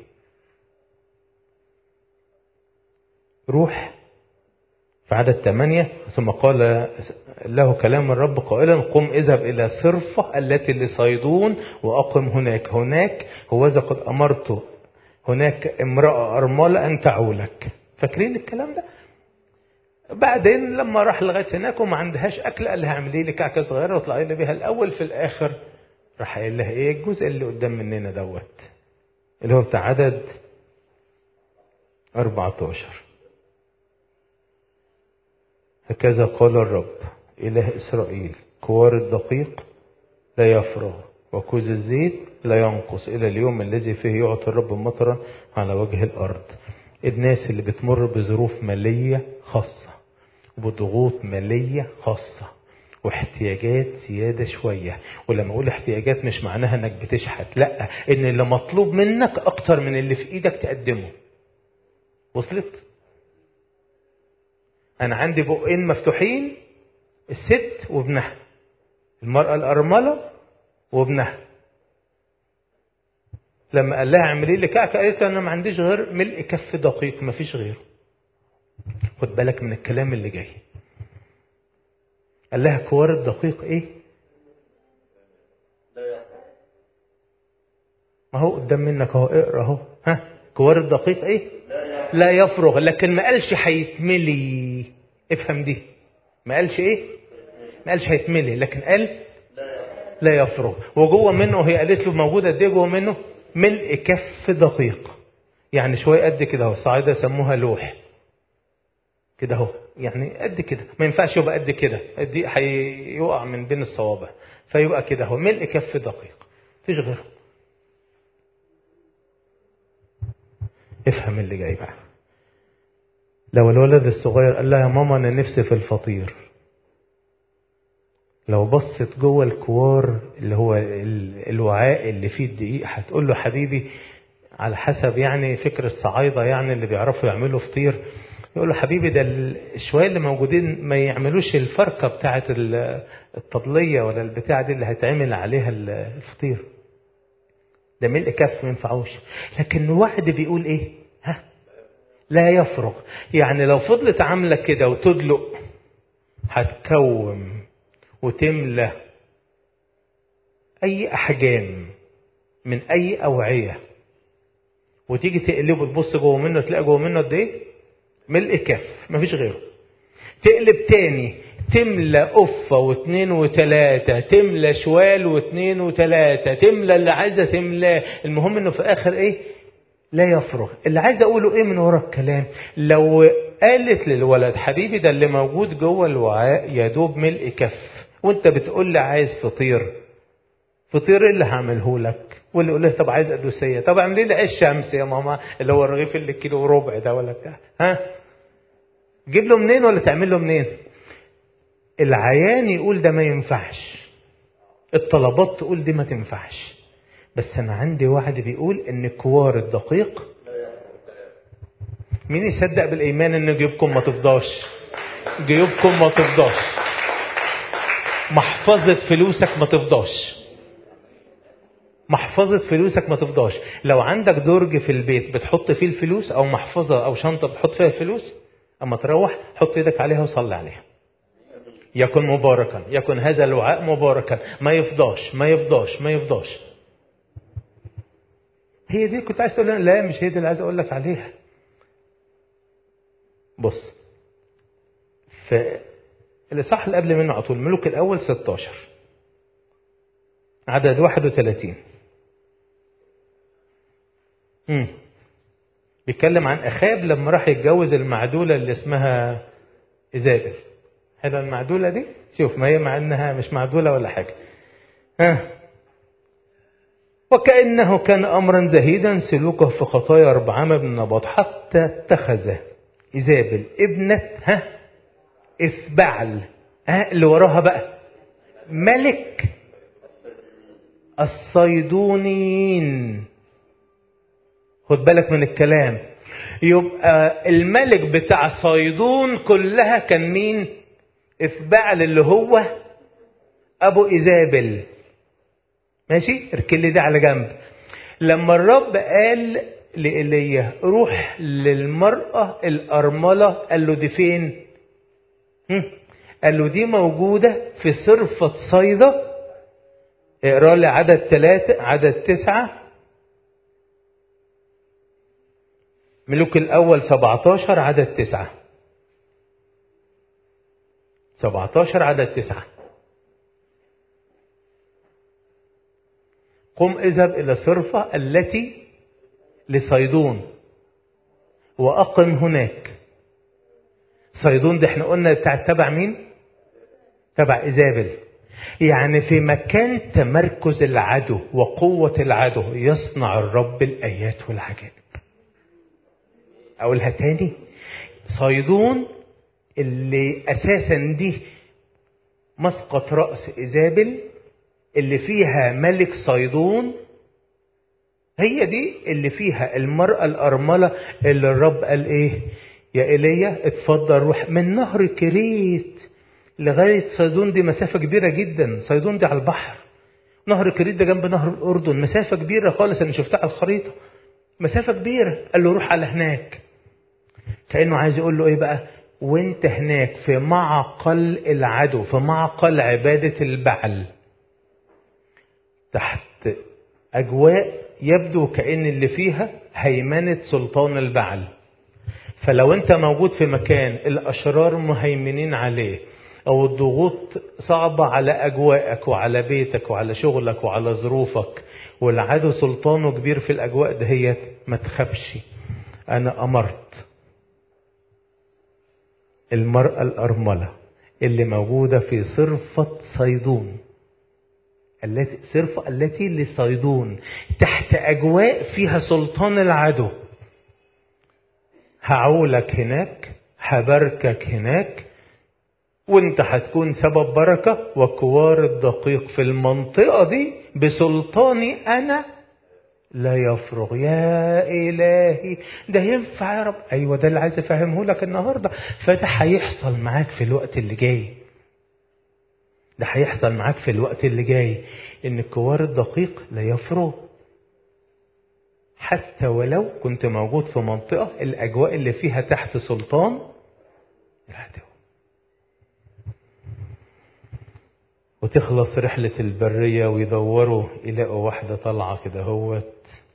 روح في عدد ثمانية ثم قال له كلام الرب قائلا قم اذهب إلى صرفة التي لصيدون وأقم هناك هناك هوذا قد أمرت هناك امرأة أرملة أن تعولك فاكرين الكلام ده بعدين لما راح لغاية هناك وما عندهاش أكل قال لها اعملي لي كعكة صغيرة واطلعي لي بيها الأول في الآخر راح قايل لها إيه الجزء اللي قدام مننا دوت اللي هو بتاع عدد 14 هكذا قال الرب إله إسرائيل كوار الدقيق لا يفرغ وكوز الزيت لا ينقص إلى اليوم الذي فيه يعطي الرب مطرا على وجه الأرض الناس اللي بتمر بظروف مالية خاصة وبضغوط مالية خاصة واحتياجات زيادة شوية ولما أقول احتياجات مش معناها انك بتشحت لا ان اللي مطلوب منك اكتر من اللي في ايدك تقدمه وصلت انا عندي بقين مفتوحين الست وابنها المرأة الأرملة وابنها لما قال لها اعملي لي كعكة قالت له أنا ما عنديش غير ملء كف دقيق ما فيش غيره خد بالك من الكلام اللي جاي قال لها كوار الدقيق ايه ما هو قدام منك اهو اقرا اهو ها كوار الدقيق ايه لا يفرغ لكن ما قالش هيتملي افهم دي ما قالش ايه ما قالش هيتملي لكن قال لا يفرغ وجوه منه هي قالت له موجوده قد ايه جوه منه ملء كف دقيق يعني شويه قد كده اهو الصعايده يسموها لوح كده اهو يعني قد كده ما ينفعش يبقى قد كده دي هيقع من بين الصوابع فيبقى كده اهو ملء كف دقيق مفيش غيره افهم اللي جاي بقى لو الولد الصغير قال لها يا ماما انا نفسي في الفطير لو بصت جوه الكوار اللي هو الوعاء اللي فيه الدقيق هتقول له حبيبي على حسب يعني فكر الصعايدة يعني اللي بيعرفوا يعملوا فطير يقول له حبيبي ده الشوية اللي موجودين ما يعملوش الفركة بتاعة الطبلية ولا البتاعة دي اللي هيتعمل عليها الفطير ده ملء كف ما ينفعوش لكن الوعد بيقول ايه ها لا يفرغ يعني لو فضلت عاملة كده وتدلق هتكوم وتملى أي أحجام من أي أوعية وتيجي تقلبه تبص جوه منه تلاقي جوه منه قد إيه؟ ملء كف مفيش غيره تقلب تاني تملى قفة واثنين وتلاتة تملى شوال واثنين وتلاتة تملى اللي عايزة تملاه المهم انه في اخر ايه لا يفرغ اللي عايز اقوله ايه من ورا الكلام لو قالت للولد حبيبي ده اللي موجود جوه الوعاء يا دوب ملء كف وانت بتقول لي عايز فطير فطير ايه اللي هعمله لك واللي يقول لي طب عايز قدوسيه طب اعملي لي عيش شمس يا ماما اللي هو الرغيف اللي كيلو وربع ده ولا بتاع ها جيب له منين ولا تعمل له منين العيان يقول ده ما ينفعش الطلبات تقول دي ما تنفعش بس انا عندي وعد بيقول ان كوار الدقيق مين يصدق بالايمان ان جيوبكم ما تفضاش جيوبكم ما تفضاش محفظة فلوسك ما تفضاش محفظة فلوسك ما تفضاش لو عندك درج في البيت بتحط فيه الفلوس او محفظة او شنطة بتحط فيها الفلوس اما تروح حط ايدك عليها وصلي عليها يكن مباركا يكن هذا الوعاء مباركا ما يفضاش ما يفضاش ما يفضاش هي دي كنت عايز تقول لا مش هي دي اللي عايز اقول لك عليها بص في الاصحاح اللي قبل منه على طول ملوك الاول 16 عدد 31 امم بيتكلم عن اخاب لما راح يتجوز المعدوله اللي اسمها ايزابل حلوه المعدوله دي شوف ما هي مع انها مش معدوله ولا حاجه ها وكأنه كان أمرا زهيدا سلوكه في خطايا ربعام بن نباط حتى اتخذ إيزابل ابنة ها إثبعل ها اللي وراها بقى ملك الصيدونيين خد بالك من الكلام يبقى الملك بتاع صيدون كلها كان مين إثبعل اللي هو أبو إيزابل ماشي اركن لي ده على جنب لما الرب قال لإيليا روح للمرأة الأرملة قال له دي فين هم؟ قال له دي موجودة في صرفة صيدا اقرا لي عدد ثلاثة عدد تسعة ملوك الأول 17 عدد تسعة 17 عدد تسعة قم اذهب إلى صرفة التي لصيدون وأقم هناك صيدون ده احنا قلنا بتاع تبع مين تبع إيزابل يعني في مكان تمركز العدو وقوة العدو يصنع الرب الآيات والعجائب أقولها تاني صيدون اللي أساسا دي مسقط رأس إيزابل اللي فيها ملك صيدون هي دي اللي فيها المرأة الأرملة اللي الرب قال إيه يا إيليا اتفضل روح من نهر كريت لغاية صيدون دي مسافة كبيرة جدا صيدون دي على البحر نهر كريت ده جنب نهر الأردن مسافة كبيرة خالص أنا شفتها على الخريطة مسافة كبيرة قال له روح على هناك كأنه عايز يقول له إيه بقى وانت هناك في معقل العدو في معقل عبادة البعل تحت أجواء يبدو كأن اللي فيها هيمنة سلطان البعل فلو انت موجود في مكان الأشرار مهيمنين عليه أو الضغوط صعبة على أجواءك وعلى بيتك وعلى شغلك وعلى ظروفك والعدو سلطانه كبير في الأجواء دهيت ما تخافش أنا أمرت المرأة الأرملة اللي موجودة في صرفة صيدون التي صرفة التي لصيدون تحت أجواء فيها سلطان العدو هعولك هناك هباركك هناك وانت هتكون سبب بركة وكوار الدقيق في المنطقة دي بسلطاني أنا لا يفرغ يا إلهي ده ينفع يا رب أيوة ده اللي عايز أفهمه لك النهاردة فده هيحصل معاك في الوقت اللي جاي ده هيحصل معاك في الوقت اللي جاي إن الكوار الدقيق لا يفرغ حتى ولو كنت موجود في منطقة الأجواء اللي فيها تحت سلطان العدو وتخلص رحلة البرية ويدوروا يلاقوا واحدة طالعة كده هوت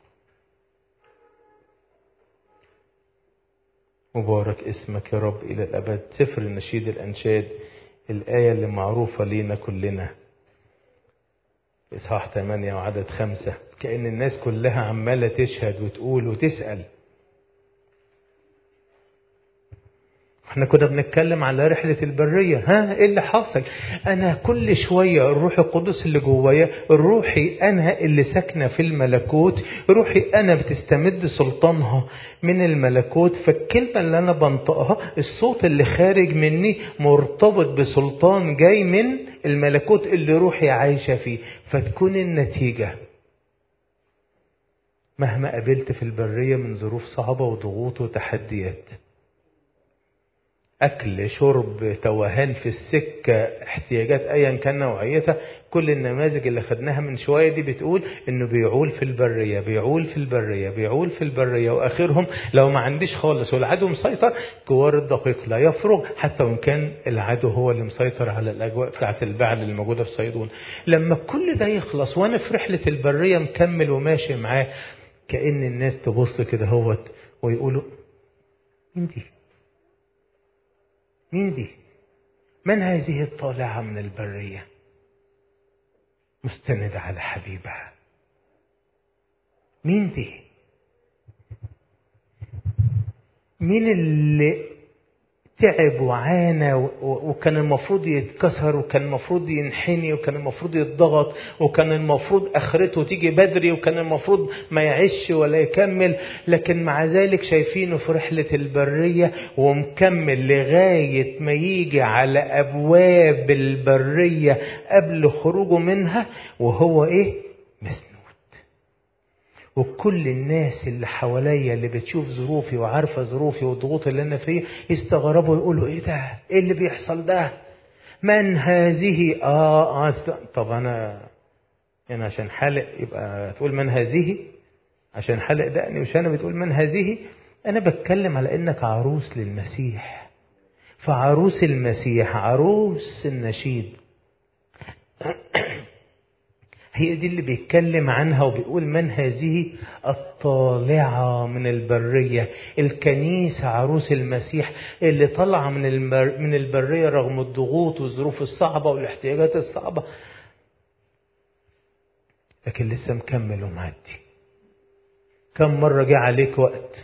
مبارك اسمك يا رب إلى الأبد سفر النشيد الأنشاد الآية اللي معروفة لينا كلنا إصحاح 8 وعدد خمسة كأن الناس كلها عمالة تشهد وتقول وتسأل احنا كنا بنتكلم على رحلة البرية ها ايه اللي حاصل انا كل شوية الروح القدس اللي جوايا روحي انا اللي ساكنة في الملكوت روحي انا بتستمد سلطانها من الملكوت فالكلمة اللي انا بنطقها الصوت اللي خارج مني مرتبط بسلطان جاي من الملكوت اللي روحي عايشة فيه فتكون النتيجة مهما قابلت في البرية من ظروف صعبة وضغوط وتحديات أكل شرب توهان في السكة احتياجات أيا كان نوعيتها كل النماذج اللي خدناها من شوية دي بتقول إنه بيعول في البرية بيعول في البرية بيعول في البرية وآخرهم لو ما عنديش خالص والعدو مسيطر كوار الدقيق لا يفرغ حتى وإن كان العدو هو اللي مسيطر على الأجواء بتاعة البعل اللي موجودة في صيدون لما كل ده يخلص وأنا في رحلة البرية مكمل وماشي معاه كأن الناس تبص كده هوت ويقولوا مين دي؟ مين دي من هذه الطالعة من البرية مستندة على حبيبها مين دي مين اللي تعب وعانى وكان المفروض يتكسر وكان المفروض ينحني وكان المفروض يتضغط وكان المفروض اخرته تيجي بدري وكان المفروض ما يعيش ولا يكمل لكن مع ذلك شايفينه في رحلة البرية ومكمل لغاية ما يجي على ابواب البرية قبل خروجه منها وهو ايه مسنود وكل الناس اللي حواليا اللي بتشوف ظروفي وعارفه ظروفي والضغوط اللي انا فيها يستغربوا يقولوا ايه ده؟ ايه اللي بيحصل ده؟ من هذه؟ اه اه طب انا يعني عشان حلق يبقى تقول من هذه؟ عشان حلق دقني مش انا بتقول من هذه؟ انا بتكلم على انك عروس للمسيح فعروس المسيح عروس النشيد هي دي اللي بيتكلم عنها وبيقول من هذه الطالعة من البرية الكنيسة عروس المسيح اللي طالعة من, المر من البرية رغم الضغوط والظروف الصعبة والاحتياجات الصعبة لكن لسه مكمل ومعدي كم مرة جه عليك وقت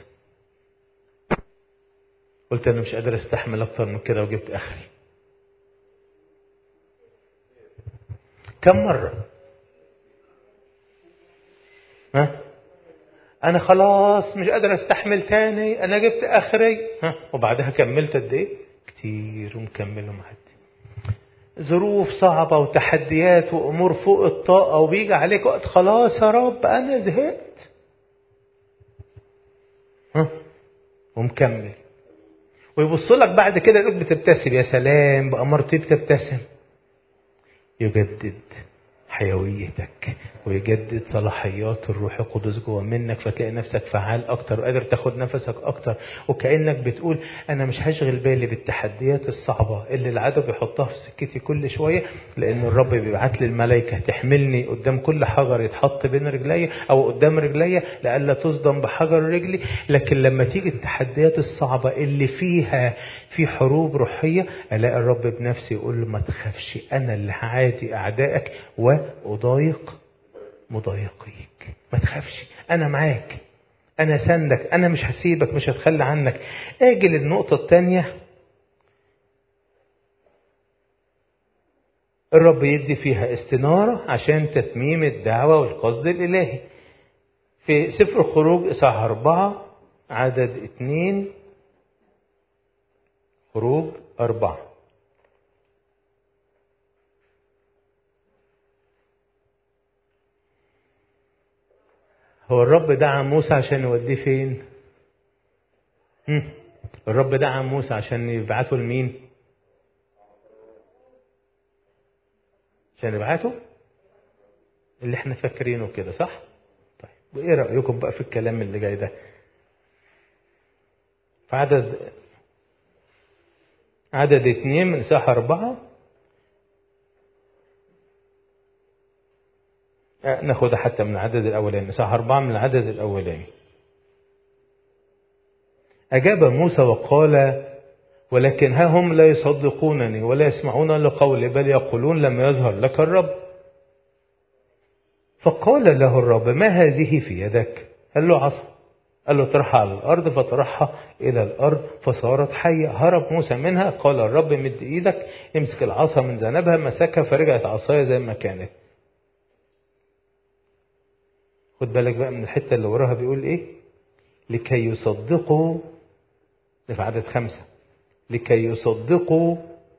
قلت أنا مش قادر أستحمل أكتر من كده وجبت آخري كم مرة ها انا خلاص مش قادر استحمل تاني انا جبت اخري ها وبعدها كملت قد ايه كتير ومكمل ومعدي ظروف صعبة وتحديات وأمور فوق الطاقة وبيجي عليك وقت خلاص يا رب أنا زهقت ها ومكمل ويبص لك بعد كده يقولك بتبتسم يا سلام بأمارتي بتبتسم يجدد حيويتك ويجدد صلاحيات الروح القدس جوه منك فتلاقي نفسك فعال اكتر وقادر تاخد نفسك اكتر وكانك بتقول انا مش هشغل بالي بالتحديات الصعبه اللي العدو بيحطها في سكتي كل شويه لان الرب بيبعت لي الملائكه تحملني قدام كل حجر يتحط بين رجلي او قدام رجلي لئلا تصدم بحجر رجلي لكن لما تيجي التحديات الصعبه اللي فيها في حروب روحيه الاقي الرب بنفسي يقول له ما تخافش انا اللي هعادي اعدائك واضايق مضايقيك ما تخافش انا معاك انا سندك انا مش هسيبك مش هتخلى عنك اجي للنقطه الثانيه الرب يدي فيها استنارة عشان تتميم الدعوة والقصد الإلهي في سفر الخروج إصحاح أربعة عدد اتنين خروج أربعة هو الرب دعا موسى عشان يوديه فين؟ هم؟ الرب دعا موسى عشان يبعته لمين؟ عشان يبعته؟ اللي احنا فاكرينه كده صح؟ طيب وايه رأيكم بقى في الكلام اللي جاي ده؟ في عدد عدد اتنين من إصحاح أربعة ناخدها حتى من العدد الأولاني إصحاح أربعة من العدد الأولاني أجاب موسى وقال ولكن ها هم لا يصدقونني ولا يسمعون لقولي بل يقولون لم يظهر لك الرب فقال له الرب ما هذه في يدك قال له عصا قال له اطرحها على الأرض فطرحها إلى الأرض فصارت حية هرب موسى منها قال الرب مد إيدك امسك العصا من ذنبها مسكها فرجعت عصايا زي ما كانت خد بالك بقى من الحتة اللي وراها بيقول إيه لكي يصدقوا ده في عدد خمسة لكي يصدقوا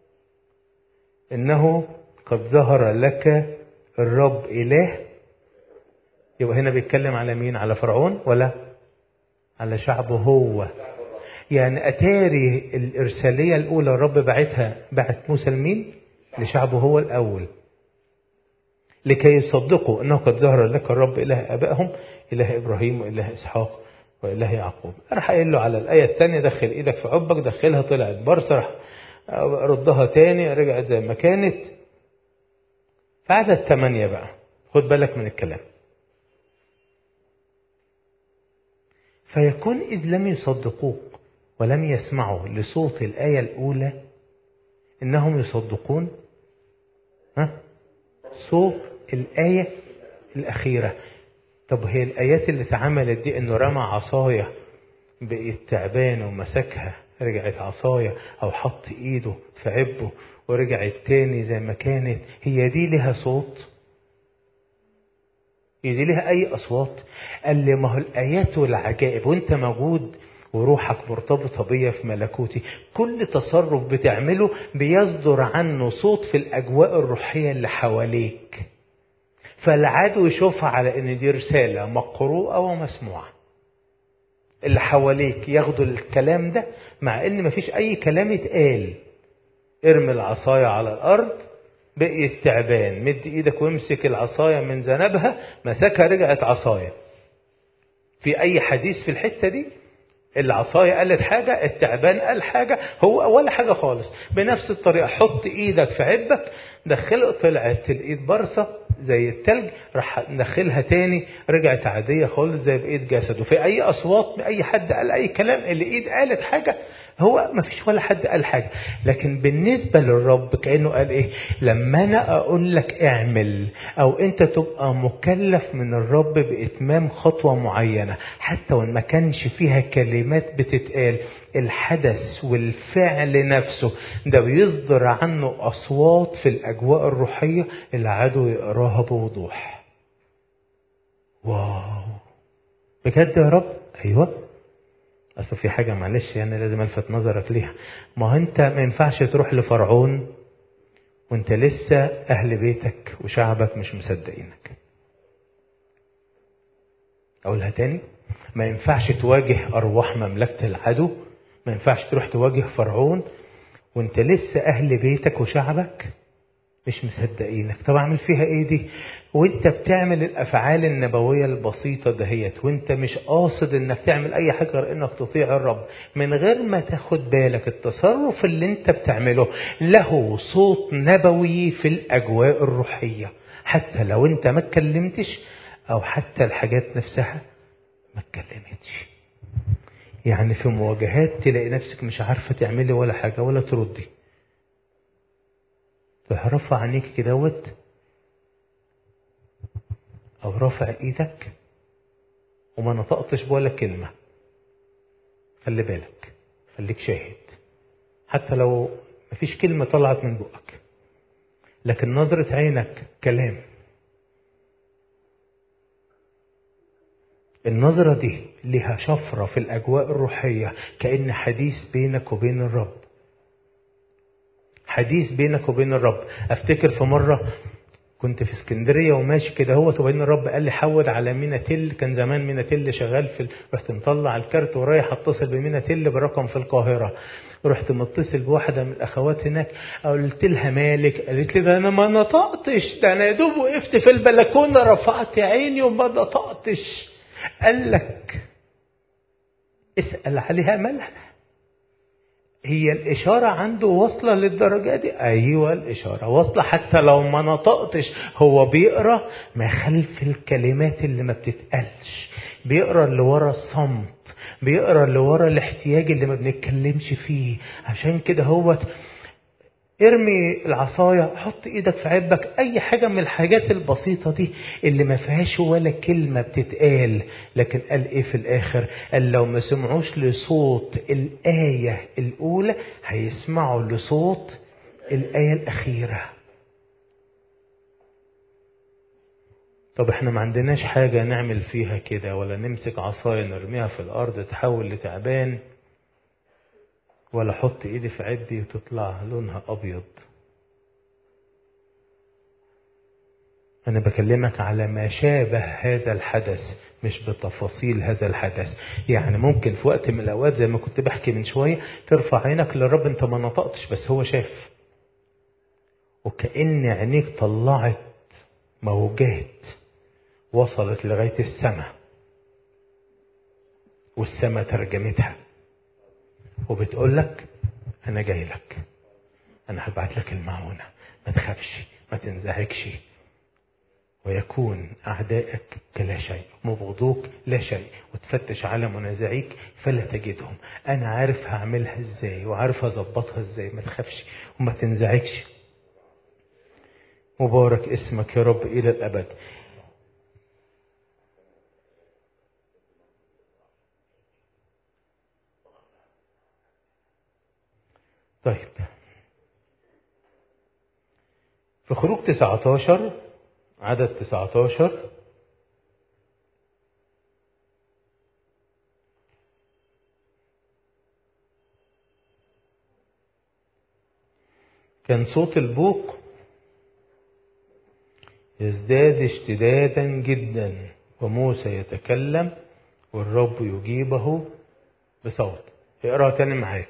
إنه قد ظهر لك الرب إله يبقى هنا بيتكلم على مين على فرعون ولا على شعبه هو يعني أتاري الإرسالية الأولى الرب بعتها بعت موسى لمين لشعبه هو الأول لكي يصدقوا أنه قد ظهر لك الرب إله آبائهم إله إبراهيم وإله إسحاق وإله يعقوب راح قايل له على الآية الثانية دخل إيدك في عبك دخلها طلعت برصة راح ردها تاني رجعت زي ما كانت في عدد ثمانية بقى خد بالك من الكلام فيكون إذ لم يصدقوك ولم يسمعوا لصوت الآية الأولى إنهم يصدقون ها؟ صوت الآية الأخيرة طب هي الآيات اللي اتعملت دي إنه رمى عصاية بقيت تعبان ومسكها رجعت عصاية أو حط إيده في عبه ورجعت تاني زي ما كانت هي دي لها صوت هي دي لها أي أصوات قال لي ما هو الآيات والعجائب وأنت موجود وروحك مرتبطة بيا في ملكوتي كل تصرف بتعمله بيصدر عنه صوت في الأجواء الروحية اللي حواليك فالعدو يشوفها على ان دي رسالة مقروءة ومسموعة اللي حواليك ياخدوا الكلام ده مع ان مفيش اي كلام يتقال ارمي العصاية على الارض بقيت تعبان مد ايدك وامسك العصاية من ذنبها مسكها رجعت عصاية في اي حديث في الحتة دي العصاية قالت حاجة التعبان قال حاجة هو ولا حاجة خالص بنفس الطريقة حط ايدك في عبك دخله طلعت الايد برصة زي التلج راح ندخلها تاني رجعت عادية خالص زي بقية جسده في اي اصوات اي حد قال اي كلام اللي ايد قالت حاجة هو ما فيش ولا حد قال حاجة لكن بالنسبة للرب كأنه قال ايه لما انا اقول لك اعمل او انت تبقى مكلف من الرب باتمام خطوة معينة حتى وان ما كانش فيها كلمات بتتقال الحدث والفعل نفسه ده بيصدر عنه اصوات في الاجواء الروحية العدو يقراها بوضوح واو بجد يا رب ايوه اصل في حاجة معلش يعني لازم الفت نظرك ليها ما انت ما ينفعش تروح لفرعون وانت لسه اهل بيتك وشعبك مش مصدقينك اقولها تاني ما ينفعش تواجه ارواح مملكة العدو ما ينفعش تروح تواجه فرعون وانت لسه اهل بيتك وشعبك مش مصدقينك طب اعمل فيها ايه دي وانت بتعمل الافعال النبويه البسيطه دهيت وانت مش قاصد انك تعمل اي حاجه غير انك تطيع الرب من غير ما تاخد بالك التصرف اللي انت بتعمله له صوت نبوي في الاجواء الروحيه حتى لو انت ما اتكلمتش او حتى الحاجات نفسها ما اتكلمتش يعني في مواجهات تلاقي نفسك مش عارفه تعملي ولا حاجه ولا تردي رفع عينيك كدهوت او رافع ايدك وما نطقتش ولا كلمه خلي بالك خليك شاهد حتى لو مفيش كلمه طلعت من بقك لكن نظره عينك كلام النظرة دي لها شفرة في الأجواء الروحية كأن حديث بينك وبين الرب حديث بينك وبين الرب افتكر في مره كنت في اسكندريه وماشي كده هو وبين الرب قال لي حود على مينا تل كان زمان مينا تل شغال في ال... رحت مطلع الكارت ورايح اتصل بمينا تل برقم في القاهره رحت متصل بواحده من الاخوات هناك قلت لها مالك قالت لي ده انا ما نطقتش ده انا يا دوب وقفت في البلكونه رفعت عيني وما نطقتش قال لك اسال عليها مالها هي الإشارة عنده واصلة للدرجة دي أيوة الإشارة واصلة حتى لو ما نطقتش هو بيقرأ ما خلف الكلمات اللي ما بتتقالش بيقرأ اللي ورا الصمت بيقرأ اللي ورا الاحتياج اللي ما بنتكلمش فيه عشان كده هو ارمي العصاية حط ايدك في عبك اي حاجة من الحاجات البسيطة دي اللي ما فيهاش ولا كلمة بتتقال لكن قال ايه في الاخر قال لو ما سمعوش لصوت الآية الاولى هيسمعوا لصوت الآية الاخيرة طب احنا ما عندناش حاجة نعمل فيها كده ولا نمسك عصاية نرميها في الارض تحول لتعبان ولا احط ايدي في عدي وتطلع لونها ابيض انا بكلمك على ما شابه هذا الحدث مش بتفاصيل هذا الحدث يعني ممكن في وقت من الاوقات زي ما كنت بحكي من شويه ترفع عينك للرب انت ما نطقتش بس هو شاف وكأن عينيك طلعت موجات وصلت لغايه السماء والسماء ترجمتها وبتقول لك انا جاي لك انا هبعت لك المعونة ما تخافش ما تنزعجش ويكون أعدائك كلا شيء مبغضوك لا شيء وتفتش على منازعيك فلا تجدهم أنا عارف هعملها إزاي وعارف أظبطها إزاي ما تخافش وما تنزعجش مبارك اسمك يا رب إلى الأبد طيب في خروج 19 عدد 19 كان صوت البوق يزداد اشتدادا جدا وموسى يتكلم والرب يجيبه بصوت اقرا تاني معايا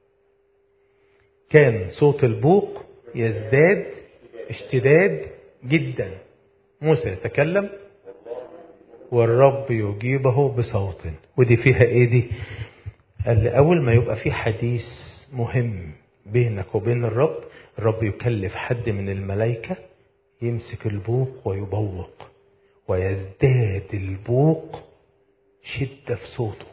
كان صوت البوق يزداد اشتداد جدا موسى يتكلم والرب يجيبه بصوت ودي فيها ايه دي قال لي اول ما يبقى في حديث مهم بينك وبين الرب الرب يكلف حد من الملائكة يمسك البوق ويبوق ويزداد البوق شدة في صوته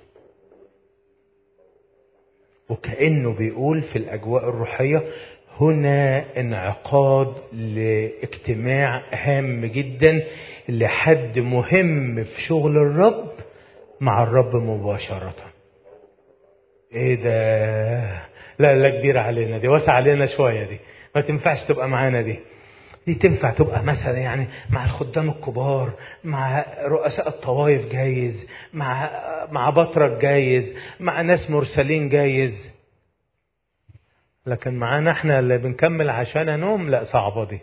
وكأنه بيقول في الأجواء الروحية هنا انعقاد لاجتماع هام جدا لحد مهم في شغل الرب مع الرب مباشرة ايه ده لا لا كبيرة علينا دي واسع علينا شوية دي ما تنفعش تبقى معانا دي دي تنفع تبقى مثلا يعني مع الخدام الكبار مع رؤساء الطوائف جايز مع مع بطرك جايز مع ناس مرسلين جايز لكن معانا احنا اللي بنكمل عشان نوم لا صعبة دي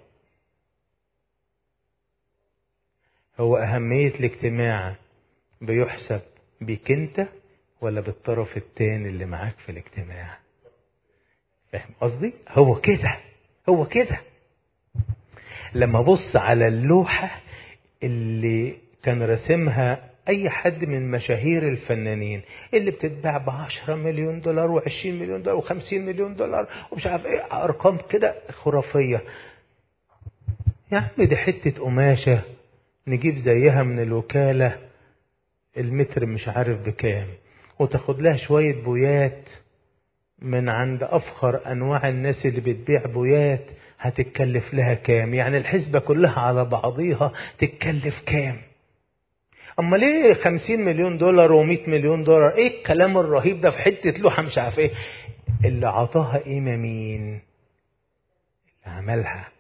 هو أهمية الاجتماع بيحسب بيك انت ولا بالطرف التاني اللي معاك في الاجتماع فاهم قصدي هو كده هو كده لما بص على اللوحة اللي كان راسمها اي حد من مشاهير الفنانين اللي بتتباع ب 10 مليون دولار و20 مليون دولار و50 مليون دولار ومش عارف ايه ارقام كده خرافيه يا عم دي حته قماشه نجيب زيها من الوكاله المتر مش عارف بكام وتاخد لها شويه بويات من عند افخر انواع الناس اللي بتبيع بويات هتتكلف لها كام يعني الحسبه كلها على بعضيها تتكلف كام اما ليه 50 مليون دولار و100 مليون دولار ايه الكلام الرهيب ده في حته لوحه مش عارف ايه اللي عطاها قيمه مين اللي عملها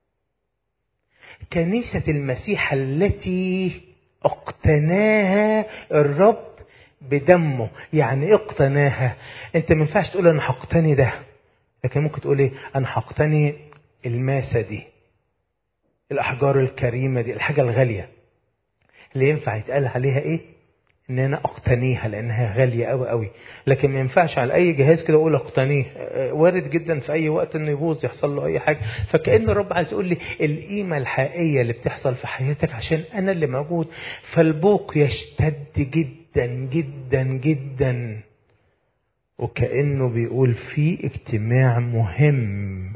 كنيسه المسيح التي اقتناها الرب بدمه يعني اقتناها انت ما ينفعش تقول انا هقتني ده لكن ممكن تقول ايه انا هقتني الماسه دي الاحجار الكريمه دي الحاجه الغاليه اللي ينفع يتقال عليها ايه ان انا اقتنيها لانها غاليه قوي قوي لكن ما ينفعش على اي جهاز كده اقول اقتنيه وارد جدا في اي وقت انه يبوظ يحصل له اي حاجه فكان الرب عايز يقول لي القيمه الحقيقيه اللي بتحصل في حياتك عشان انا اللي موجود فالبوق يشتد جدا جدا جدا وكانه بيقول في اجتماع مهم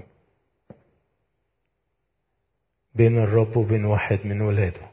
بين الرب وبين واحد من ولاده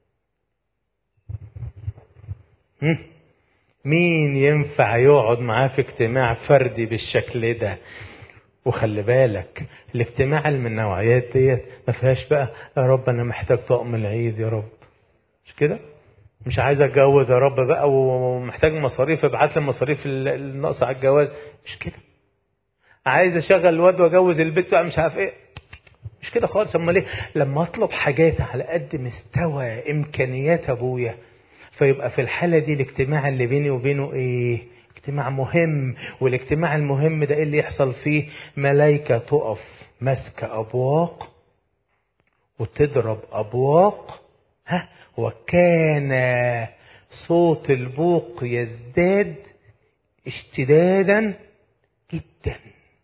مين ينفع يقعد معاه في اجتماع فردي بالشكل ده وخلي بالك الاجتماع اللي من النوعيات ديت ما فيهاش بقى يا رب انا محتاج طقم العيد يا رب مش كده مش عايز اتجوز يا رب بقى ومحتاج مصاريف ابعت لي المصاريف الناقصه على الجواز مش كده عايز اشغل الواد واجوز البيت بقى مش عارف ايه مش كده خالص امال ليه لما اطلب حاجات على قد مستوى امكانيات ابويا فيبقى في الحالة دي الاجتماع اللي بيني وبينه ايه اجتماع مهم والاجتماع المهم ده ايه اللي يحصل فيه ملايكة تقف ماسكة ابواق وتضرب ابواق ها وكان صوت البوق يزداد اشتدادا جدا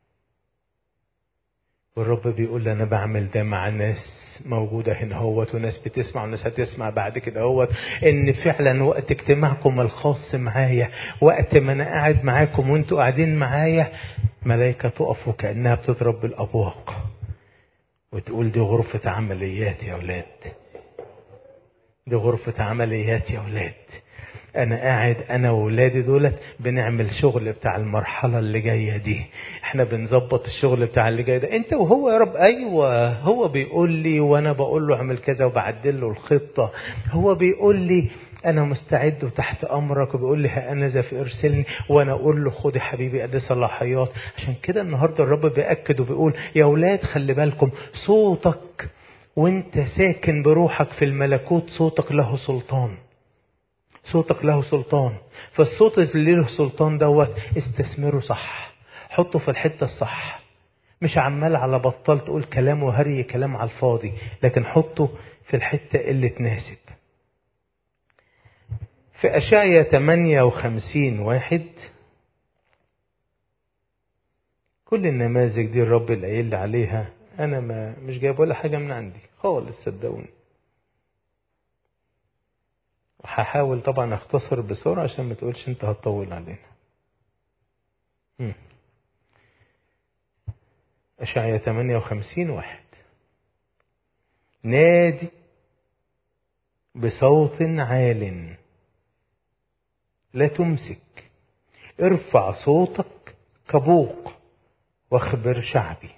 والرب بيقول لي انا بعمل ده مع ناس موجوده هنا هوت وناس بتسمع وناس هتسمع بعد كده هوت ان فعلا وقت اجتماعكم الخاص معايا وقت ما انا قاعد معاكم وانتوا قاعدين معايا ملائكه تقف وكانها بتضرب بالابواق وتقول دي غرفه عمليات يا اولاد دي غرفه عمليات يا اولاد انا قاعد انا واولادي دولت بنعمل شغل بتاع المرحله اللي جايه دي احنا بنظبط الشغل بتاع اللي جاي ده انت وهو يا رب ايوه هو بيقول لي وانا بقول له اعمل كذا وبعدل له الخطه هو بيقول لي انا مستعد وتحت امرك وبيقول لي ها انا في ارسلني وانا اقول له خد يا حبيبي ادي صلاحيات عشان كده النهارده الرب بياكد وبيقول يا اولاد خلي بالكم صوتك وانت ساكن بروحك في الملكوت صوتك له سلطان صوتك له سلطان فالصوت اللي له سلطان دوت استثمره صح حطه في الحتة الصح مش عمال على بطال تقول كلام وهري كلام على الفاضي لكن حطه في الحتة اللي تناسب في أشعية 58 واحد كل النماذج دي الرب اللي قايل لي عليها أنا ما مش جايب ولا حاجة من عندي خالص صدقوني هحاول طبعا اختصر بسرعة عشان ما تقولش انت هتطول علينا أشعية 58 واحد نادي بصوت عال لا تمسك ارفع صوتك كبوق واخبر شعبي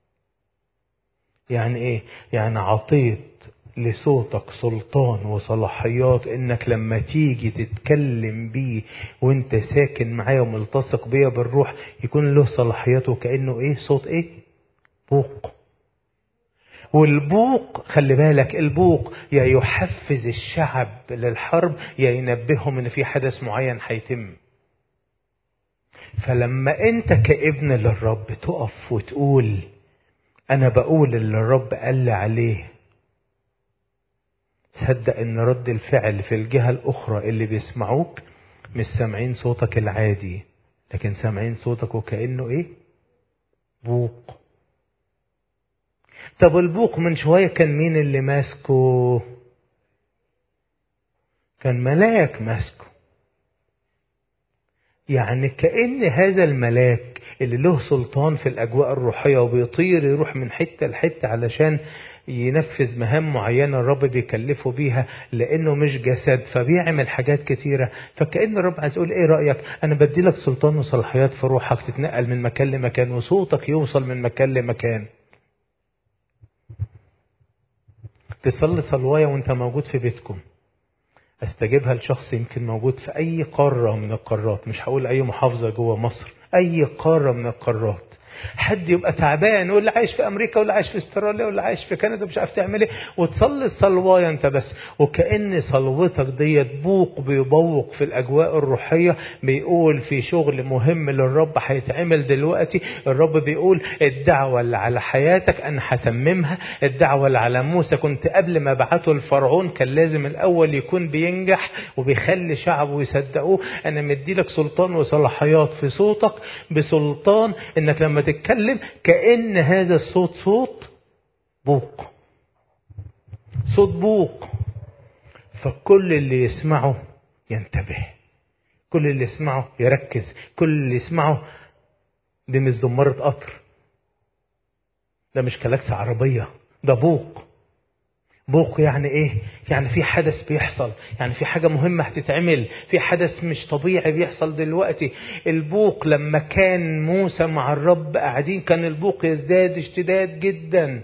يعني ايه يعني عطيت لصوتك سلطان وصلاحيات انك لما تيجي تتكلم بيه وانت ساكن معايا وملتصق بيا بالروح يكون له صلاحيات وكانه ايه صوت ايه بوق والبوق خلي بالك البوق يا يحفز الشعب للحرب يا ينبههم ان في حدث معين هيتم فلما انت كابن للرب تقف وتقول انا بقول اللي الرب قال لي عليه صدق ان رد الفعل في الجهة الاخرى اللي بيسمعوك مش سامعين صوتك العادي لكن سامعين صوتك وكأنه ايه بوق طب البوق من شوية كان مين اللي ماسكه كان ملاك ماسكه يعني كأن هذا الملاك اللي له سلطان في الأجواء الروحية وبيطير يروح من حتة لحتة علشان ينفذ مهام معينة الرب بيكلفه بيها لأنه مش جسد فبيعمل حاجات كتيرة فكأن الرب عايز يقول إيه رأيك أنا بدي لك سلطان وصلاحيات في روحك تتنقل من مكان لمكان وصوتك يوصل من مكان لمكان تصلي صلواية وانت موجود في بيتكم استجيبها لشخص يمكن موجود في اي قارة من القارات مش هقول اي محافظة جوه مصر اي قارة من القارات حد يبقى تعبان واللي عايش في امريكا واللي عايش في استراليا واللي عايش في كندا مش عارف تعمل ايه وتصلي الصلوايه انت بس وكان صلوتك ديت بوق بيبوق في الاجواء الروحيه بيقول في شغل مهم للرب هيتعمل دلوقتي الرب بيقول الدعوه اللي على حياتك انا هتممها الدعوه اللي على موسى كنت قبل ما بعته الفرعون كان لازم الاول يكون بينجح وبيخلي شعبه يصدقوه انا مديلك سلطان وصلاحيات في صوتك بسلطان انك لما تتكلم كأن هذا الصوت صوت بوق صوت بوق فكل اللي يسمعه ينتبه كل اللي يسمعه يركز كل اللي يسمعه دي مش زمارة قطر ده مش كلاكس عربية ده بوق بوق يعني ايه يعني في حدث بيحصل يعني في حاجة مهمة هتتعمل في حدث مش طبيعي بيحصل دلوقتي البوق لما كان موسى مع الرب قاعدين كان البوق يزداد اشتداد جدا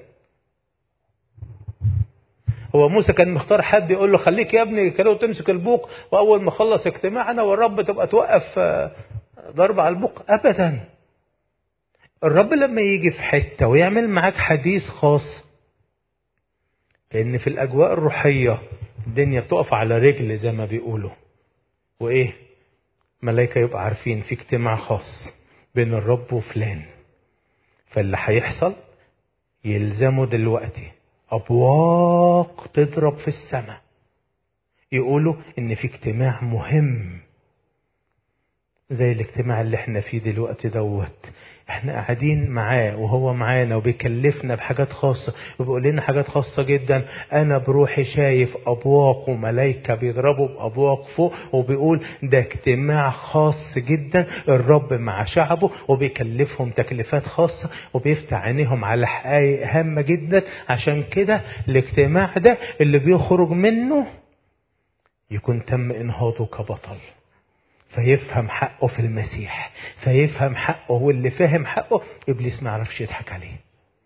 هو موسى كان مختار حد يقول له خليك يا ابني كده تمسك البوق واول ما خلص اجتماعنا والرب تبقى توقف ضرب على البوق ابدا الرب لما يجي في حته ويعمل معاك حديث خاص لأن في الأجواء الروحية الدنيا بتقف على رجل زي ما بيقولوا وإيه ملايكة يبقى عارفين في اجتماع خاص بين الرب وفلان فاللي هيحصل يلزموا دلوقتي أبواق تضرب في السماء يقولوا إن في اجتماع مهم زي الاجتماع اللي احنا فيه دلوقتي دوت احنا قاعدين معاه وهو معانا وبيكلفنا بحاجات خاصة وبيقول لنا حاجات خاصة جدا انا بروحي شايف ابواق وملايكة بيضربوا بابواق فوق وبيقول ده اجتماع خاص جدا الرب مع شعبه وبيكلفهم تكليفات خاصة وبيفتح عينيهم على حقائق هامة جدا عشان كده الاجتماع ده اللي بيخرج منه يكون تم انهاضه كبطل فيفهم حقه في المسيح فيفهم حقه واللي فاهم حقه ابليس ما يعرفش يضحك عليه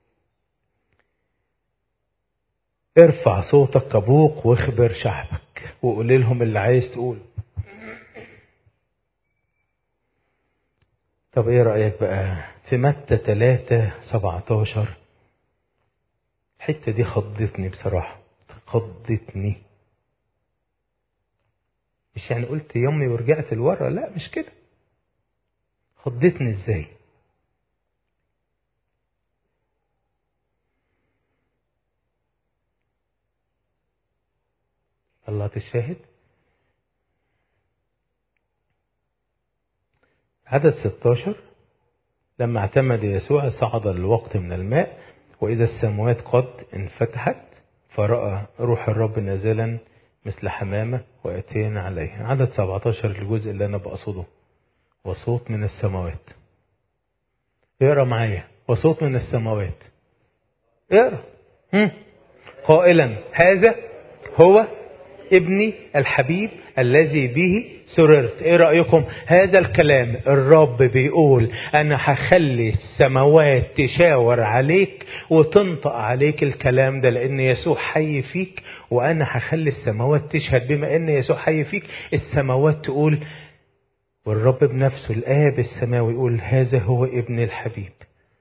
ارفع صوتك كبوق واخبر شعبك وقول لهم اللي عايز تقوله طب ايه رأيك بقى في متى 3 17 الحتة دي خضتني بصراحة خضتني مش يعني قلت يمي ورجعت لورا لا مش كده خضتني ازاي الله تشاهد عدد 16 لما اعتمد يسوع صعد الوقت من الماء وإذا السماوات قد انفتحت فرأى روح الرب نازلا مثل حمامة وأتينا عليه عدد 17 الجزء اللي أنا بقصده وصوت من السماوات اقرا معايا وصوت من السماوات اقرا قائلا هذا هو ابني الحبيب الذي به سررت ايه رأيكم هذا الكلام الرب بيقول انا هخلي السماوات تشاور عليك وتنطق عليك الكلام ده لان يسوع حي فيك وانا هخلي السماوات تشهد بما ان يسوع حي فيك السماوات تقول والرب بنفسه الاب السماوي يقول هذا هو ابن الحبيب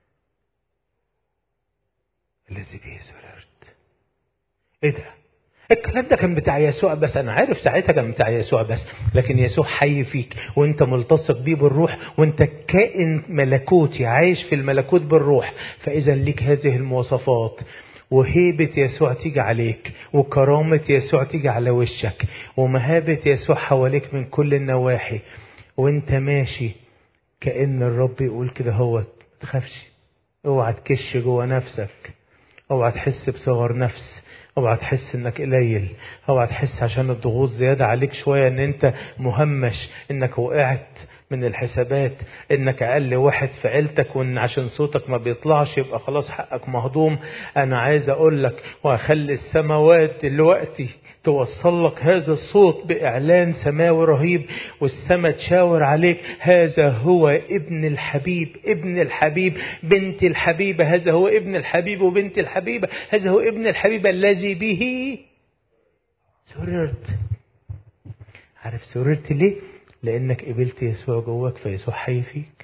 الذي به سررت ايه ده الكلام ده كان بتاع يسوع بس انا عارف ساعتها كان بتاع يسوع بس لكن يسوع حي فيك وانت ملتصق بيه بالروح وانت كائن ملكوتي عايش في الملكوت بالروح فاذا ليك هذه المواصفات وهيبة يسوع تيجي عليك وكرامة يسوع تيجي على وشك ومهابة يسوع حواليك من كل النواحي وانت ماشي كأن الرب يقول كده هو تخافش اوعى تكش جوه نفسك اوعى تحس بصغر نفس اوعى تحس انك قليل اوعى تحس عشان الضغوط زيادة عليك شوية ان انت مهمش انك وقعت من الحسابات انك اقل واحد في عيلتك وان عشان صوتك ما بيطلعش يبقى خلاص حقك مهضوم انا عايز اقول لك واخلي السماوات دلوقتي توصل لك هذا الصوت باعلان سماوي رهيب والسماء تشاور عليك هذا هو ابن الحبيب ابن الحبيب بنت الحبيبه هذا هو ابن الحبيب وبنت الحبيبه هذا هو ابن الحبيبه الذي به سررت عارف سررت ليه لانك قبلت يسوع جواك فيسوع حي فيك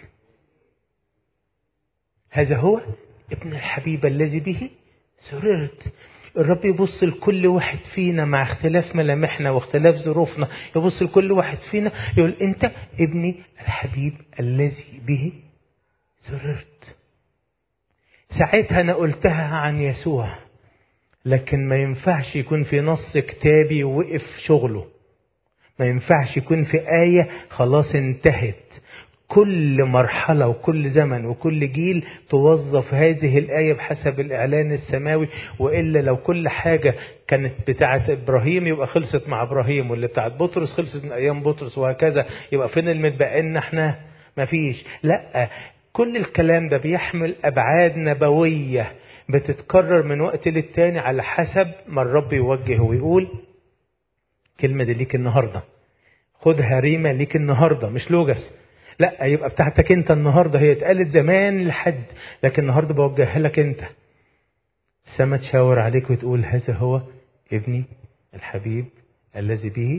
هذا هو ابن الحبيب الذي به سررت الرب يبص لكل واحد فينا مع اختلاف ملامحنا واختلاف ظروفنا يبص لكل واحد فينا يقول انت ابني الحبيب الذي به سررت ساعتها انا قلتها عن يسوع لكن ما ينفعش يكون في نص كتابي وقف شغله ما ينفعش يكون في آية خلاص انتهت كل مرحلة وكل زمن وكل جيل توظف هذه الآية بحسب الإعلان السماوي وإلا لو كل حاجة كانت بتاعة إبراهيم يبقى خلصت مع إبراهيم واللي بتاعة بطرس خلصت من أيام بطرس وهكذا يبقى فين المتبقى لنا إحنا مفيش لا كل الكلام ده بيحمل أبعاد نبوية بتتكرر من وقت للتاني على حسب ما الرب يوجه ويقول كلمة دي ليك النهاردة خدها ريمة ليك النهاردة مش لوجس لا يبقى بتاعتك انت النهاردة هي اتقالت زمان لحد لكن النهاردة بوجهها لك انت السما تشاور عليك وتقول هذا هو ابني الحبيب الذي به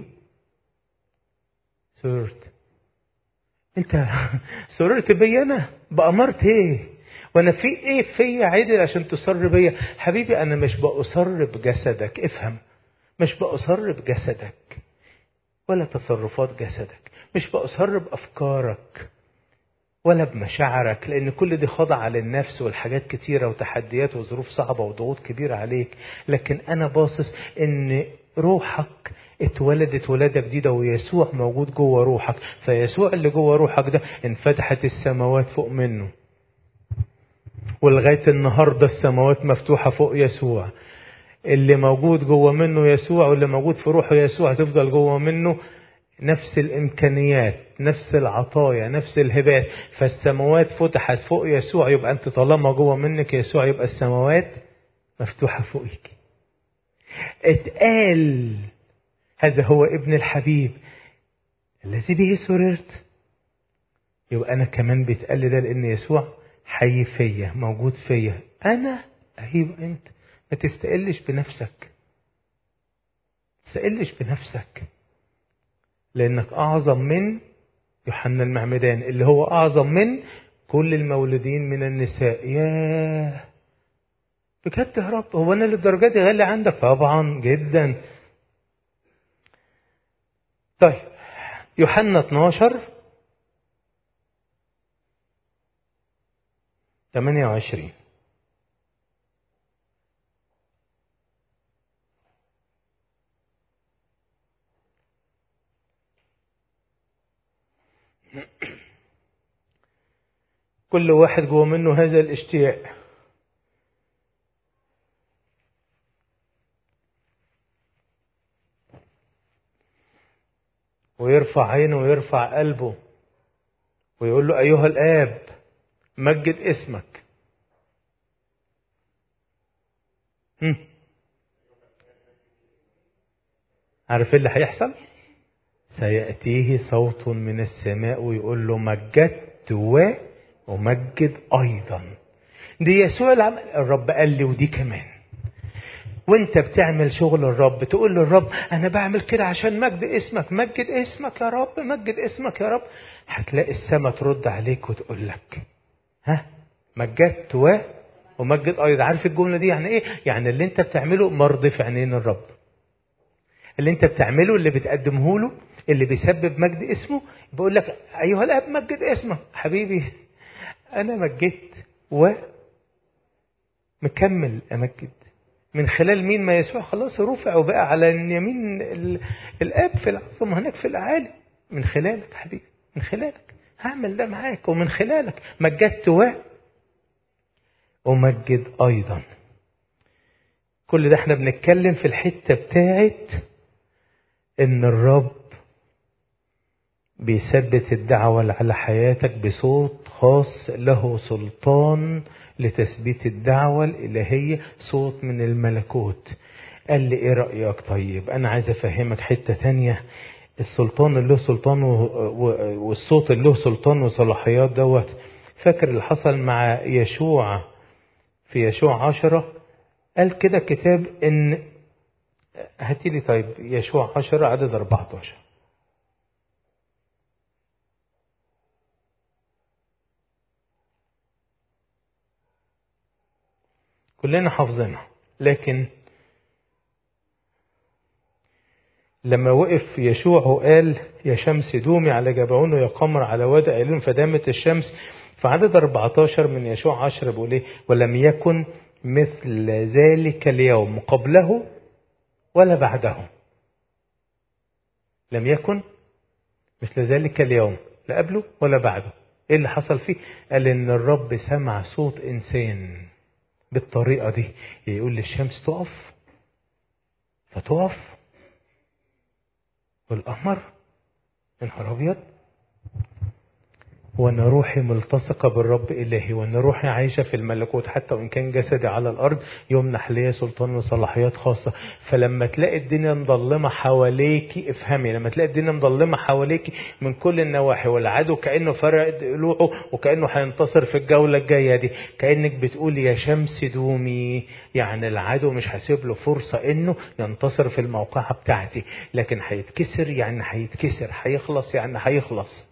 سررت انت سررت بيا انا بأمرت ايه وانا في ايه فيا عدل عشان تصر بيا حبيبي انا مش بأصر بجسدك افهم مش بأصر بجسدك ولا تصرفات جسدك مش بأصر بأفكارك ولا بمشاعرك لأن كل دي خاضعة للنفس والحاجات كتيرة وتحديات وظروف صعبة وضغوط كبيرة عليك لكن أنا باصص إن روحك اتولدت ولادة جديدة ويسوع موجود جوه روحك فيسوع اللي جوه روحك ده انفتحت السماوات فوق منه ولغاية النهاردة السماوات مفتوحة فوق يسوع اللي موجود جوه منه يسوع واللي موجود في روحه يسوع تفضل جوه منه نفس الامكانيات نفس العطايا نفس الهبات فالسماوات فتحت فوق يسوع يبقى انت طالما جوه منك يسوع يبقى السماوات مفتوحه فوقك اتقال هذا هو ابن الحبيب الذي به سررت يبقى انا كمان بيتقال ده لان يسوع حي فيا موجود فيا انا ايوه انت ما تستقلش بنفسك تستقلش بنفسك لانك اعظم من يوحنا المعمدان اللي هو اعظم من كل المولودين من النساء ياه بجد يا رب هو انا للدرجه دي غالي عندك طبعا جدا طيب يوحنا 12 28 كل واحد جوه منه هذا الاشتياق ويرفع عينه ويرفع قلبه ويقول له أيها الآب مجد اسمك هم. عارف ايه اللي هيحصل سيأتيه صوت من السماء ويقول له مجدت و ومجد أيضا دي يسوع العمل الرب قال لي ودي كمان وانت بتعمل شغل الرب تقول للرب انا بعمل كده عشان مجد اسمك مجد اسمك يا رب مجد اسمك يا رب هتلاقي السماء ترد عليك وتقول لك ها مجدت و ومجد ايضا عارف الجمله دي يعني ايه يعني اللي انت بتعمله مرضي في عينين الرب اللي انت بتعمله اللي بتقدمه له اللي بيسبب مجد اسمه بيقول لك ايها الاب مجد اسمك حبيبي انا مجدت و مكمل امجد من خلال مين ما يسوع خلاص رفع وبقى على يمين الاب في العظمه هناك في الاعالي من خلالك حبيبي من خلالك هعمل ده معاك ومن خلالك مجدت و أمجد أيضا كل ده احنا بنتكلم في الحتة بتاعت إن الرب بيثبت الدعوة على حياتك بصوت خاص له سلطان لتثبيت الدعوة الإلهية صوت من الملكوت قال لي ايه رأيك طيب انا عايز افهمك حتة تانية السلطان اللي له سلطان والصوت اللي له سلطان وصلاحيات دوت فاكر اللي حصل مع يشوع في يشوع عشرة قال كده كتاب ان هاتي لي طيب يشوع عشرة عدد 14 كلنا حافظينها لكن لما وقف يشوع وقال يا شمس دومي على جبعون ويا قمر على وادي عيلون فدامت الشمس فعدد 14 من يشوع 10 بيقول ايه ولم يكن مثل ذلك اليوم قبله ولا بعده لم يكن مثل ذلك اليوم لا قبله ولا بعده ايه اللي حصل فيه قال ان الرب سمع صوت انسان بالطريقه دي يقول للشمس تقف فتقف والقمر يا نهار ابيض وانا روحي ملتصقة بالرب إلهي وانا روحي عايشة في الملكوت حتى وإن كان جسدي على الأرض يمنح لي سلطان وصلاحيات خاصة فلما تلاقي الدنيا مظلمة حواليكي افهمي لما تلاقي الدنيا مظلمة حواليكي من كل النواحي والعدو كأنه فرق ضلوعه وكأنه هينتصر في الجولة الجاية دي كأنك بتقول يا شمس دومي يعني العدو مش هسيب له فرصة إنه ينتصر في الموقعة بتاعتي لكن هيتكسر يعني هيتكسر هيخلص يعني هيخلص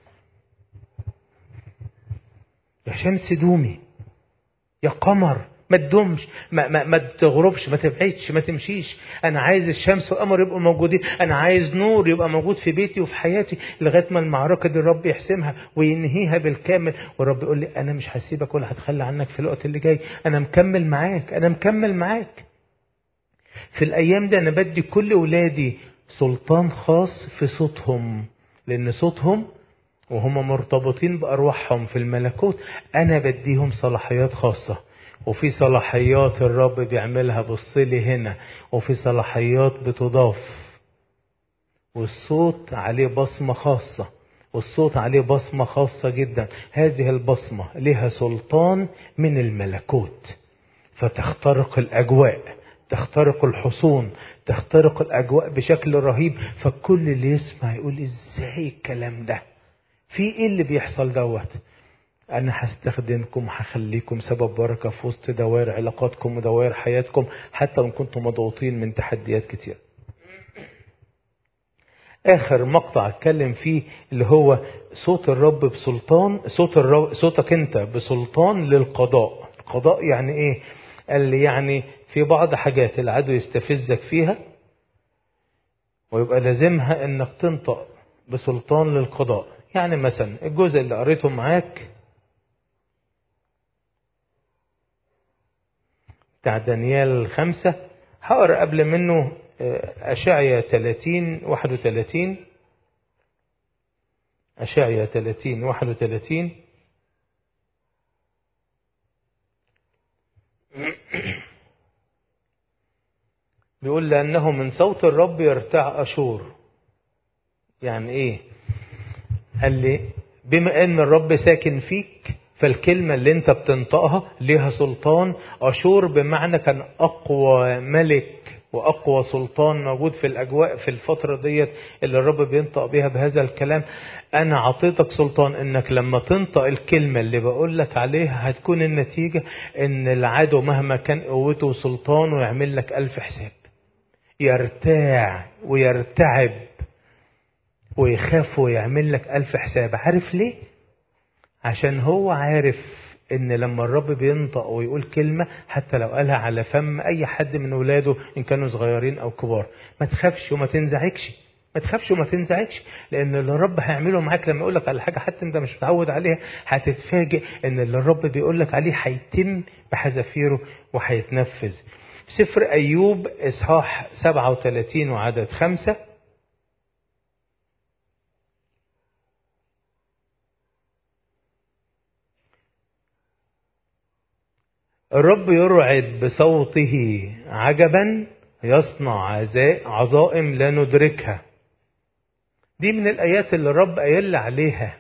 يا شمس دومي يا قمر ما تدومش ما, ما, ما تغربش ما تبعدش ما تمشيش انا عايز الشمس والقمر يبقوا موجودين انا عايز نور يبقى موجود في بيتي وفي حياتي لغايه ما المعركه دي الرب يحسمها وينهيها بالكامل والرب يقول لي انا مش هسيبك ولا هتخلى عنك في الوقت اللي جاي انا مكمل معاك انا مكمل معاك في الايام دي انا بدي كل ولادي سلطان خاص في صوتهم لان صوتهم وهم مرتبطين بأرواحهم في الملكوت أنا بديهم صلاحيات خاصة وفي صلاحيات الرب بيعملها بصلي هنا وفي صلاحيات بتضاف والصوت عليه بصمة خاصة والصوت عليه بصمة خاصة جدا هذه البصمة لها سلطان من الملكوت فتخترق الأجواء تخترق الحصون تخترق الأجواء بشكل رهيب فكل اللي يسمع يقول إزاي الكلام ده في ايه اللي بيحصل دوت انا هستخدمكم هخليكم سبب بركه في وسط دوائر علاقاتكم ودوائر حياتكم حتى وان كنتم مضغوطين من تحديات كتير اخر مقطع اتكلم فيه اللي هو صوت الرب بسلطان صوت الرب صوتك انت بسلطان للقضاء القضاء يعني ايه قال لي يعني في بعض حاجات العدو يستفزك فيها ويبقى لازمها انك تنطق بسلطان للقضاء يعني مثلا الجزء اللي قريته معاك بتاع دانيال خمسة هقرا قبل منه أشعيا 30 31 أشعيا 30 31 بيقول لأنه من صوت الرب يرتع أشور يعني إيه قال لي بما ان الرب ساكن فيك فالكلمة اللي انت بتنطقها ليها سلطان أشور بمعنى كان أقوى ملك وأقوى سلطان موجود في الأجواء في الفترة ديت اللي الرب بينطق بيها بهذا الكلام أنا عطيتك سلطان إنك لما تنطق الكلمة اللي بقول لك عليها هتكون النتيجة إن العدو مهما كان قوته وسلطانه يعمل لك ألف حساب يرتاع ويرتعب ويخاف ويعمل لك ألف حساب عارف ليه عشان هو عارف ان لما الرب بينطق ويقول كلمة حتى لو قالها على فم اي حد من ولاده ان كانوا صغيرين او كبار ما تخافش وما تنزعجش ما تخافش وما تنزعجش لان اللي الرب هيعمله معاك لما يقول لك على حاجه حتى انت مش متعود عليها هتتفاجئ ان اللي الرب بيقول لك عليه هيتم بحذافيره وهيتنفذ في سفر أيوب إصحاح 37 وعدد خمسة الرب يرعد بصوته عجبا يصنع عظائم لا ندركها دي من الآيات اللي الرب قايل عليها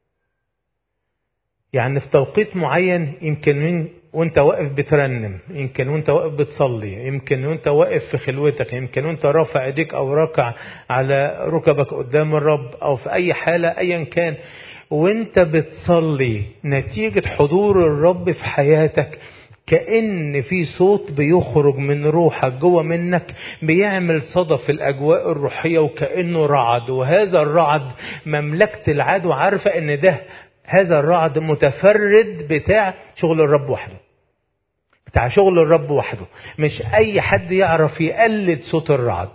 يعني في توقيت معين يمكن وانت واقف بترنم يمكن وانت واقف بتصلي يمكن وانت واقف في خلوتك يمكن وانت رافع ايديك او راكع على ركبك قدام الرب او في اي حالة ايا كان وانت بتصلي نتيجة حضور الرب في حياتك كأن في صوت بيخرج من روحك جوه منك بيعمل صدى في الأجواء الروحية وكأنه رعد وهذا الرعد مملكة العدو عارفة ان ده هذا الرعد متفرد بتاع شغل الرب وحده بتاع شغل الرب وحده مش اي حد يعرف يقلد صوت الرعد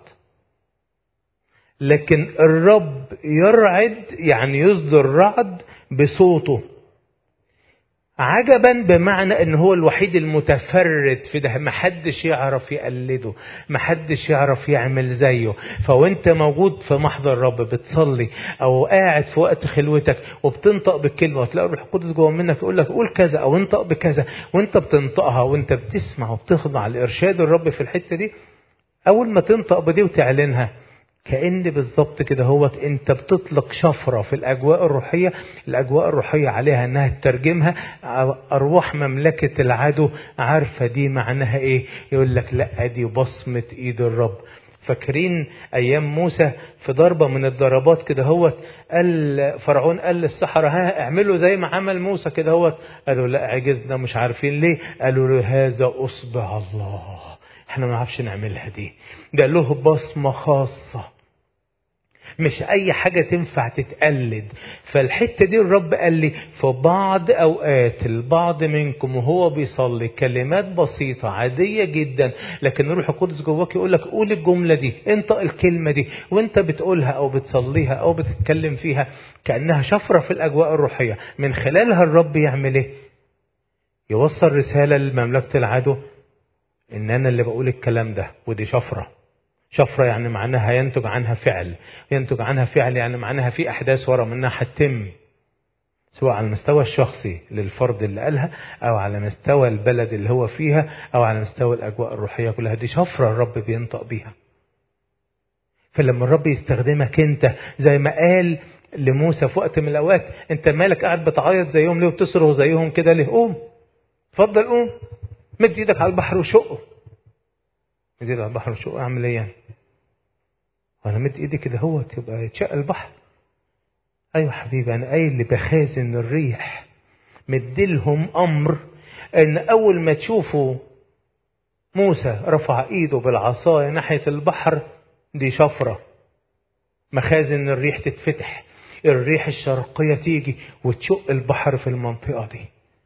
لكن الرب يرعد يعني يصدر رعد بصوته عجبا بمعنى ان هو الوحيد المتفرد في ده محدش يعرف يقلده محدش يعرف يعمل زيه فوانت موجود في محضر الرب بتصلي او قاعد في وقت خلوتك وبتنطق بالكلمه وتلاقي الروح القدس جوه منك يقول لك قول كذا او انطق بكذا وانت بتنطقها وانت بتسمع وبتخضع لارشاد الرب في الحته دي اول ما تنطق بدي وتعلنها كأن بالظبط كده هو انت بتطلق شفرة في الأجواء الروحية الأجواء الروحية عليها أنها تترجمها أرواح مملكة العدو عارفة دي معناها إيه يقول لك لا دي بصمة إيد الرب فاكرين أيام موسى في ضربة من الضربات كده هو قال فرعون قال للسحرة ها اعملوا زي ما عمل موسى كده هو قالوا لا عجزنا مش عارفين ليه قالوا له هذا أصبع الله احنا ما نعرفش نعملها دي ده له بصمة خاصة مش اي حاجة تنفع تتقلد فالحتة دي الرب قال لي في بعض اوقات البعض منكم وهو بيصلي كلمات بسيطة عادية جدا لكن الروح القدس جواك يقول لك قول الجملة دي انطق الكلمة دي وانت بتقولها او بتصليها او بتتكلم فيها كأنها شفرة في الاجواء الروحية من خلالها الرب يعمل ايه يوصل رسالة لمملكة العدو ان انا اللي بقول الكلام ده ودي شفرة شفرة يعني معناها ينتج عنها فعل ينتج عنها فعل يعني معناها في احداث ورا منها هتتم سواء على المستوى الشخصي للفرد اللي قالها او على مستوى البلد اللي هو فيها او على مستوى الاجواء الروحية كلها دي شفرة الرب بينطق بيها فلما الرب يستخدمك انت زي ما قال لموسى في وقت من الاوقات انت مالك قاعد بتعيط زيهم ليه وبتصرخ زيهم كده ليه قوم اتفضل قوم مد ايدك على البحر وشقه مد ايدك على البحر وشقه اعمل ايه يعني وانا مد ايدي كده هو تبقى يتشق البحر ايوه حبيبي انا قايل اللي بخازن الريح مديلهم امر ان اول ما تشوفوا موسى رفع ايده بالعصايه ناحيه البحر دي شفره مخازن الريح تتفتح الريح الشرقيه تيجي وتشق البحر في المنطقه دي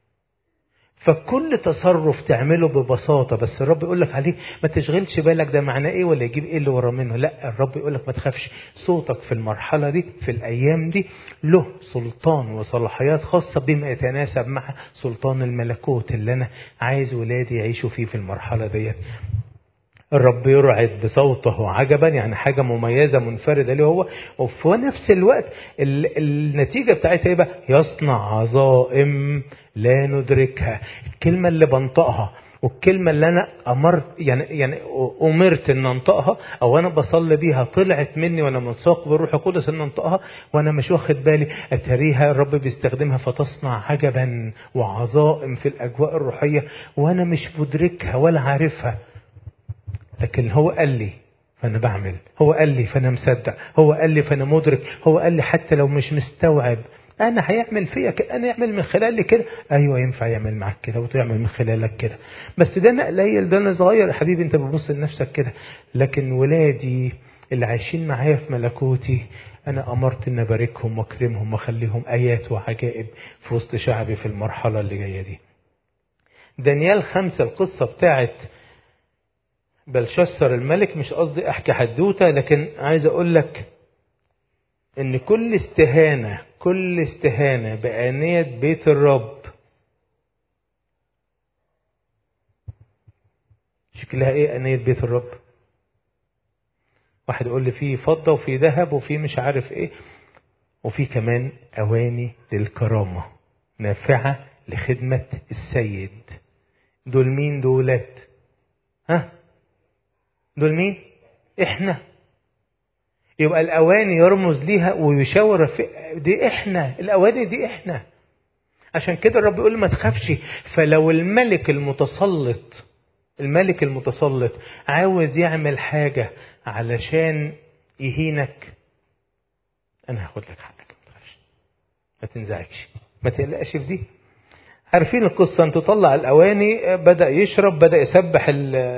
فكل تصرف تعمله ببساطة بس الرب يقول لك عليه ما تشغلش بالك ده معناه ايه ولا يجيب ايه اللي ورا منه لا الرب يقول لك ما تخافش صوتك في المرحلة دي في الايام دي له سلطان وصلاحيات خاصة بما يتناسب مع سلطان الملكوت اللي انا عايز ولادي يعيشوا فيه في المرحلة ديت الرب يرعد بصوته عجبا يعني حاجة مميزة منفردة له هو وفي نفس الوقت النتيجة بتاعتها ايه بقى يصنع عظائم لا ندركها الكلمة اللي بنطقها والكلمة اللي أنا أمرت يعني يعني أمرت إن أنطقها أو أنا بصلي بيها طلعت مني وأنا منساق بالروح القدس إن أنطقها وأنا مش واخد بالي أتريها الرب بيستخدمها فتصنع عجبا وعظائم في الأجواء الروحية وأنا مش مدركها ولا عارفها لكن هو قال لي فأنا بعمل هو قال لي فأنا مصدق هو قال لي فأنا مدرك هو قال لي حتى لو مش مستوعب انا هيعمل فيا كده انا يعمل من خلالي كده ايوه ينفع يعمل معاك كده وتعمل من خلالك كده بس ده انا قليل ده انا صغير يا حبيبي انت بتبص لنفسك كده لكن ولادي اللي عايشين معايا في ملكوتي انا امرت ان اباركهم واكرمهم واخليهم ايات وعجائب في وسط شعبي في المرحله اللي جايه دي دانيال خمسة القصة بتاعت بلشسر الملك مش قصدي احكي حدوته لكن عايز اقول لك ان كل استهانة كل استهانة بآنية بيت الرب شكلها ايه انية بيت الرب واحد يقول لي فيه فضة وفيه ذهب وفيه مش عارف ايه وفي كمان اواني للكرامة نافعة لخدمة السيد دول مين دولات ها دول مين احنا يبقى الاواني يرمز ليها ويشاور في دي احنا الاواني دي احنا عشان كده الرب يقول ما تخافش فلو الملك المتسلط الملك المتسلط عاوز يعمل حاجة علشان يهينك انا هاخد لك حقك ما تخافش ما تنزعجش ما تقلقش في دي عارفين القصة انت تطلع الاواني بدأ يشرب بدأ يسبح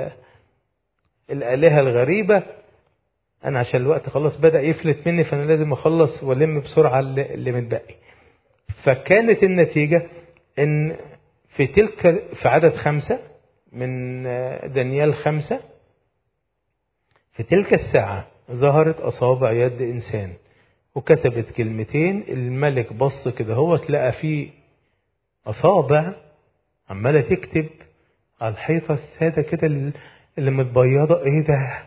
الالهة الغريبة انا عشان الوقت خلاص بدأ يفلت مني فانا لازم اخلص والم بسرعة اللي متبقي فكانت النتيجة ان في تلك في عدد خمسة من دانيال خمسة في تلك الساعة ظهرت أصابع يد إنسان وكتبت كلمتين الملك بص كده هو تلاقى فيه أصابع عمالة تكتب على الحيطة السادة كده اللي متبيضة إيه ده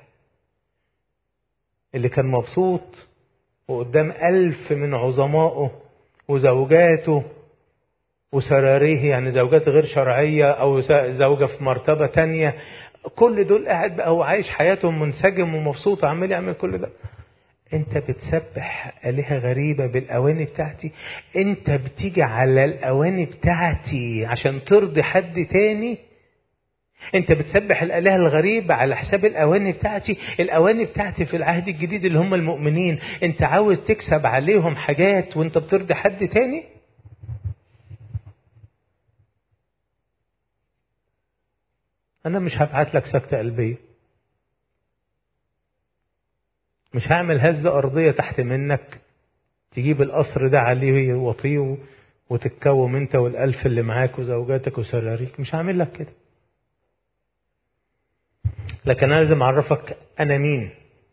اللي كان مبسوط وقدام ألف من عظمائه وزوجاته وسراريه يعني زوجات غير شرعية أو زوجة في مرتبة تانية كل دول قاعد بقى هو عايش حياته منسجم ومبسوط عمال يعمل كل ده انت بتسبح آلهة غريبة بالأواني بتاعتي انت بتيجي على الأواني بتاعتي عشان ترضي حد تاني انت بتسبح الآلهة الغريبة على حساب الأواني بتاعتي الأواني بتاعتي في العهد الجديد اللي هم المؤمنين انت عاوز تكسب عليهم حاجات وانت بترضي حد تاني أنا مش هبعت لك سكتة قلبية مش هعمل هزة أرضية تحت منك تجيب القصر ده عليه وطيه وتتكوم انت والألف اللي معاك وزوجاتك وسراريك مش هعمل لك كده لكن أنا لازم أعرفك أنا مين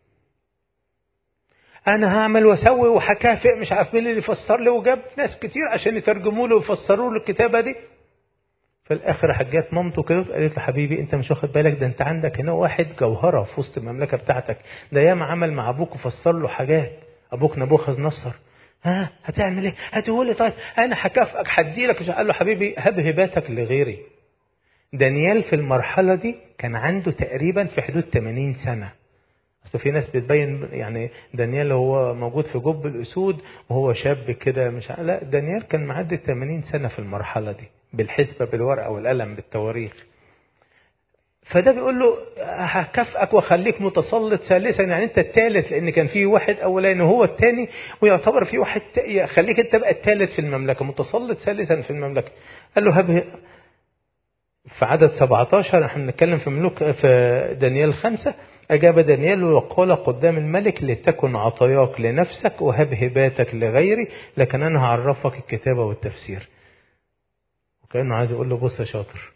أنا هعمل وأسوي وهكافئ مش عارف مين اللي يفسر لي وجاب ناس كتير عشان يترجموا له ويفسروا له الكتابة دي في الاخر حجات مامته كده قالت له حبيبي انت مش واخد بالك ده انت عندك هنا واحد جوهره في وسط المملكه بتاعتك ده ياما عمل مع ابوك وفسر له حاجات ابوك نبوخذ نصر ها هتعمل ايه هتقول طيب انا هكافئك هدي لك قال له حبيبي هب هباتك لغيري دانيال في المرحله دي كان عنده تقريبا في حدود 80 سنه اصل في ناس بتبين يعني دانيال هو موجود في جب الاسود وهو شاب كده مش لا دانيال كان معدي 80 سنه في المرحله دي بالحسبة بالورقة والقلم بالتواريخ فده بيقول له هكافئك واخليك متسلط ثالثا يعني انت الثالث لان كان في واحد اولاني وهو الثاني ويعتبر في واحد خليك انت بقى الثالث في المملكه متسلط ثالثا في المملكه قال له هب في عدد 17 احنا بنتكلم في ملوك في دانيال خمسة أجاب دانيال وقال قدام الملك لتكن عطاياك لنفسك وهب هباتك لغيري لكن أنا هعرفك الكتابة والتفسير كأنه عايز يقول له بص يا شاطر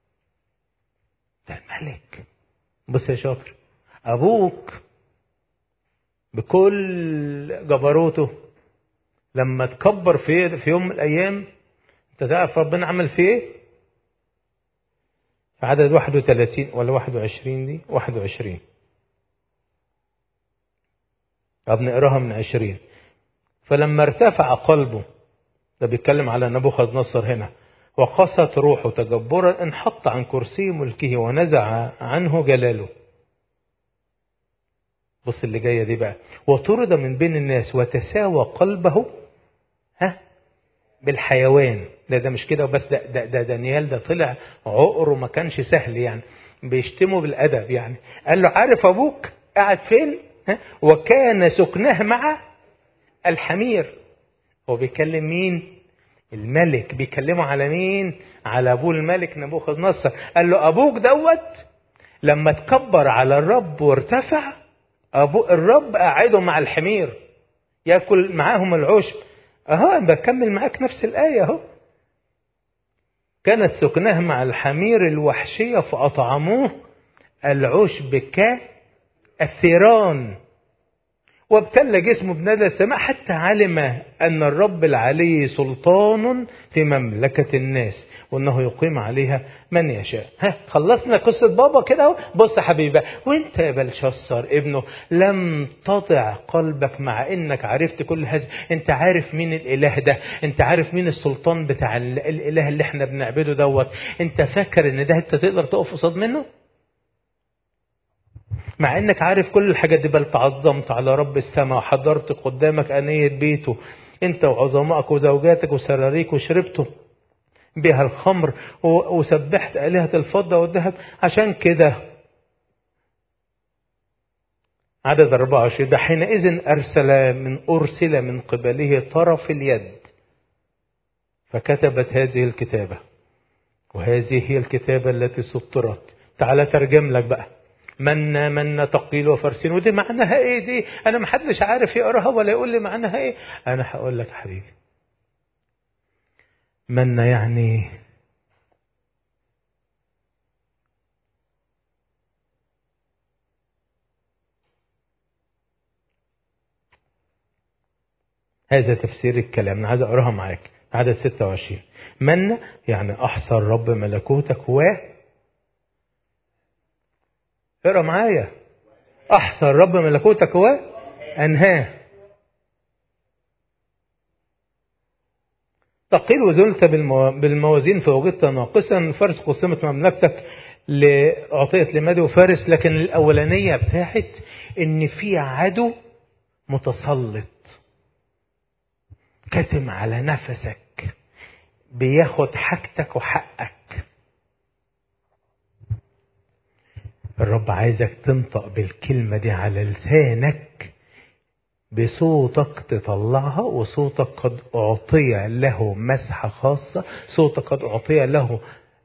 ده الملك بص يا شاطر أبوك بكل جبروته لما تكبر في في يوم من الأيام أنت تعرف ربنا عمل فيه إيه؟ في عدد 31 ولا 21 دي 21 طب نقراها من 20 فلما ارتفع قلبه ده بيتكلم على نبوخذ نصر هنا وقست روحه تجبرا انحط عن كرسي ملكه ونزع عنه جلاله بص اللي جاية دي بقى وطرد من بين الناس وتساوى قلبه ها بالحيوان ده ده مش كده وبس ده, ده, ده دانيال ده طلع عقر وما كانش سهل يعني بيشتمه بالأدب يعني قال له عارف أبوك قاعد فين ها؟ وكان سكنه مع الحمير هو بيكلم مين الملك بيكلموا على مين على ابوه الملك نبوخذ نصر قال له ابوك دوت لما تكبر على الرب وارتفع ابو الرب قاعده مع الحمير ياكل معاهم العشب اهو انا بكمل معاك نفس الايه اهو كانت سكناه مع الحمير الوحشيه فاطعموه العشب كالثيران وابتل جسمه بندى السماء حتى علم أن الرب العلي سلطان في مملكة الناس وأنه يقيم عليها من يشاء ها خلصنا قصة بابا كده اهو بص يا حبيبي وانت يا بلشسر ابنه لم تضع قلبك مع انك عرفت كل هذا انت عارف مين الاله ده انت عارف مين السلطان بتاع الاله اللي احنا بنعبده دوت انت فاكر ان ده انت تقدر تقف قصاد منه مع انك عارف كل الحاجات دي بل تعظمت على رب السماء وحضرت قدامك أنية بيته انت وعظمائك وزوجاتك وسراريك وشربتم بها الخمر وسبحت آلهة الفضة والذهب عشان كده عدد 24 ده حينئذ أرسل من أرسل من قبله طرف اليد فكتبت هذه الكتابة وهذه هي الكتابة التي سطرت تعالى ترجم لك بقى منا منا تقيل وفرسين ودي معناها ايه دي انا ما حدش عارف يقراها ولا يقول لي معناها ايه انا هقول لك حبيبي منا يعني هذا تفسير الكلام انا عايز اقراها معاك عدد 26 من يعني احصى الرب ملكوتك و اقرا معايا احصى الرب ملكوتك هو انهاه تقيل وزلت بالموازين فوجدت ناقصا فرس قسمت مملكتك أعطيت لمادي وفارس لكن الأولانية بتاعت إن في عدو متسلط كاتم على نفسك بياخد حاجتك وحقك الرب عايزك تنطق بالكلمة دي على لسانك بصوتك تطلعها وصوتك قد أعطي له مسحة خاصة صوتك قد أعطي له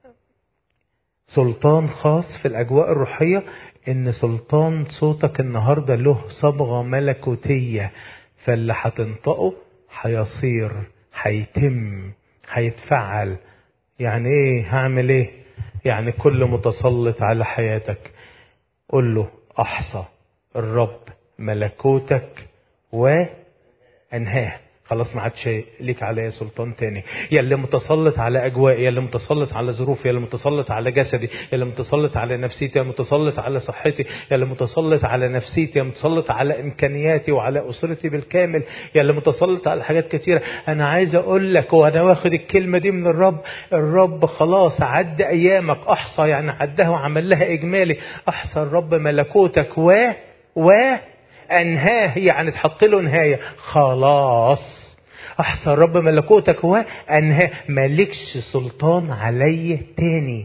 سلطان خاص في الأجواء الروحية إن سلطان صوتك النهاردة له صبغة ملكوتية فاللي هتنطقه هيصير هيتم هيتفعل يعني ايه هعمل ايه يعني كل متسلط على حياتك قل له احصى الرب ملكوتك وانهاه خلاص ما عادش ليك عليا سلطان تاني يا اللي متسلط على اجوائي يا اللي متسلط على ظروفي يا اللي متسلط على جسدي يا اللي متسلط على نفسيتي يا متسلط على صحتي يا اللي متسلط على نفسيتي يا متسلط على امكانياتي وعلى اسرتي بالكامل يا اللي متسلط على حاجات كتيره انا عايز اقول لك وانا واخد الكلمه دي من الرب الرب خلاص عد ايامك احصى يعني عدها وعمل لها اجمالي احصى الرب ملكوتك و و انهاه يعني تحط له نهايه خلاص احصى الرب ملكوتك وانهاه مالكش سلطان علي تاني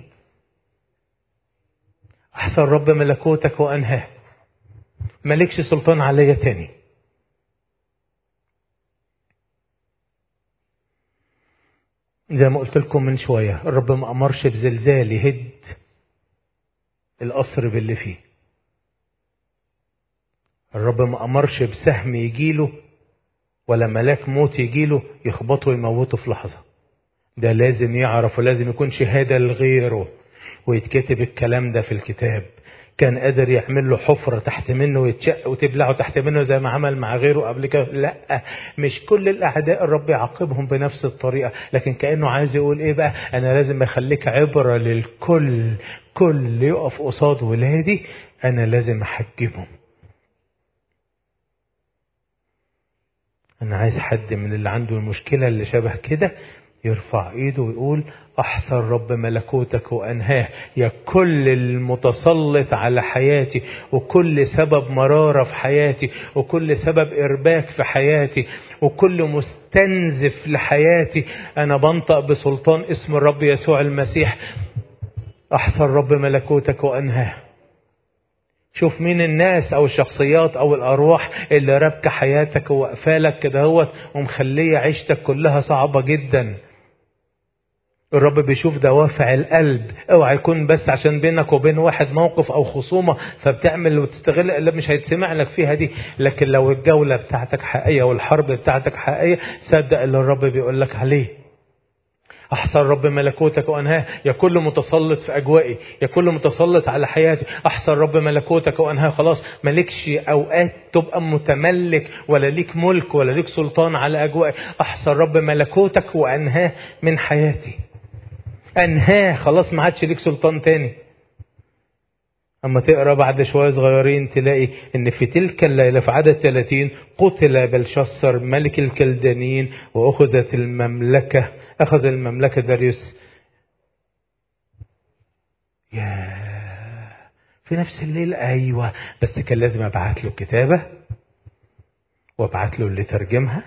احصى الرب ملكوتك وانهاه مالكش سلطان علي تاني زي ما قلت لكم من شوية الرب ما أمرش بزلزال يهد القصر باللي فيه الرب ما أمرش بسهم يجيله ولا ملاك موت يجيله يخبطه ويموته في لحظة ده لازم يعرف ولازم يكون شهادة لغيره ويتكتب الكلام ده في الكتاب كان قادر يعمل له حفرة تحت منه ويتشق وتبلعه تحت منه زي ما عمل مع غيره قبل كده لا مش كل الأعداء الرب يعاقبهم بنفس الطريقة لكن كأنه عايز يقول إيه بقى أنا لازم أخليك عبرة للكل كل يقف قصاد ولادي أنا لازم أحجبهم أنا عايز حد من اللي عنده المشكلة اللي شبه كده يرفع ايده ويقول احصى الرب ملكوتك وانهاه يا كل المتسلط على حياتي وكل سبب مرارة في حياتي وكل سبب ارباك في حياتي وكل مستنزف لحياتي انا بنطق بسلطان اسم الرب يسوع المسيح احصى الرب ملكوتك وانهاه شوف مين الناس او الشخصيات او الارواح اللي رابكه حياتك وقفالك كده هوت ومخليه عيشتك كلها صعبه جدا الرب بيشوف دوافع القلب اوعى يكون بس عشان بينك وبين واحد موقف او خصومة فبتعمل وتستغل اللي مش هيتسمع لك فيها دي لكن لو الجولة بتاعتك حقيقية والحرب بتاعتك حقيقية صدق اللي الرب بيقول لك عليه أحصى الرب ملكوتك وأنهاه يا كل متسلط في أجوائي يا كل متسلط على حياتي أحصى الرب ملكوتك وأنهاه خلاص مالكش أوقات تبقى متملك ولا ليك ملك ولا ليك سلطان على أجوائي أحصى الرب ملكوتك وأنهاه من حياتي أنهاه خلاص ما عادش ليك سلطان تاني أما تقرأ بعد شوية صغيرين تلاقي إن في تلك الليلة في عدد 30 قتل بلشسر ملك الكلدانيين وأخذت المملكة أخذ المملكة داريوس يا في نفس الليل أيوة بس كان لازم أبعت له كتابة وأبعت له اللي ترجمها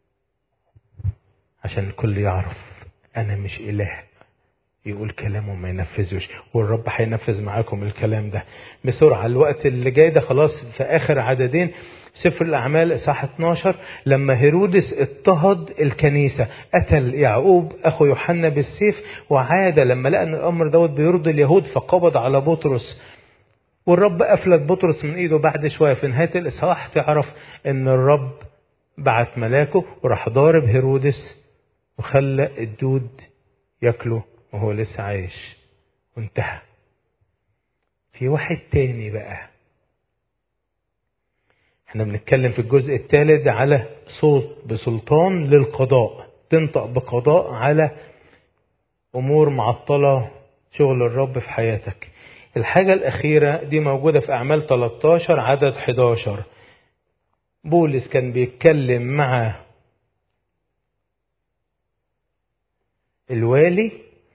عشان الكل يعرف أنا مش إله يقول كلامه وما ينفذوش والرب هينفذ معاكم الكلام ده بسرعة الوقت اللي جاي ده خلاص في آخر عددين سفر الأعمال إصحاح 12 لما هيرودس اضطهد الكنيسة قتل يعقوب أخو يوحنا بالسيف وعاد لما لقى أن الأمر دوت بيرضي اليهود فقبض على بطرس والرب أفلت بطرس من إيده بعد شوية في نهاية الإصحاح تعرف أن الرب بعت ملاكه وراح ضارب هيرودس وخلى الدود ياكله وهو لسه عايش وانتهى في واحد تاني بقى احنا بنتكلم في الجزء الثالث على صوت بسلطان للقضاء تنطق بقضاء على امور معطله شغل الرب في حياتك الحاجة الأخيرة دي موجودة في أعمال 13 عدد 11 بولس كان بيتكلم مع الوالي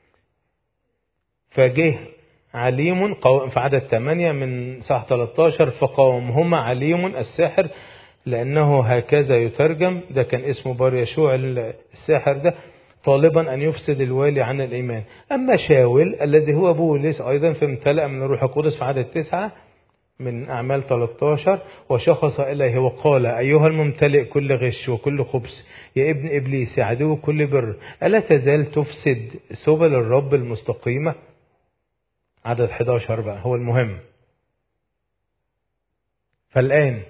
فجه عليم في عدد 8 من صح 13 فقاومهما عليم الساحر لأنه هكذا يترجم ده كان اسمه بار يشوع الساحر ده طالبا أن يفسد الوالي عن الإيمان أما شاول الذي هو بولس أيضا فامتلأ من الروح القدس في عدد 9 من أعمال 13 وشخص إليه وقال أيها الممتلئ كل غش وكل خبث يا ابن إبليس يا عدو كل بر ألا تزال تفسد سبل الرب المستقيمة عدد 11 بقى هو المهم فالآن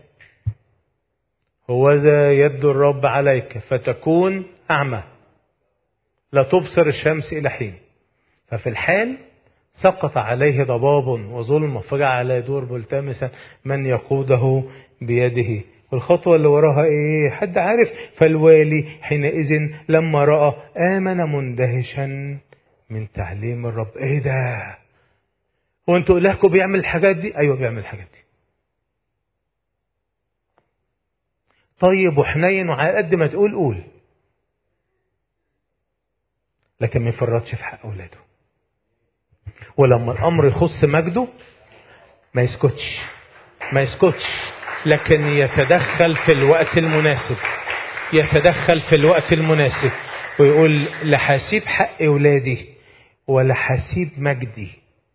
هو ذا يد الرب عليك فتكون أعمى لا تبصر الشمس إلى حين ففي الحال سقط عليه ضباب وظلم فجعل يدور ملتمسا من يقوده بيده والخطوة اللي وراها ايه حد عارف فالوالي حينئذ لما رأى آمن مندهشا من تعليم الرب ايه ده هو انتوا الهكم بيعمل الحاجات دي ايوه بيعمل الحاجات دي طيب وحنين وعلى قد ما تقول قول لكن ما يفرطش في حق اولاده ولما الامر يخص مجده ما يسكتش ما يسكتش لكن يتدخل في الوقت المناسب يتدخل في الوقت المناسب ويقول لا هسيب حق اولادي ولا هسيب مجدي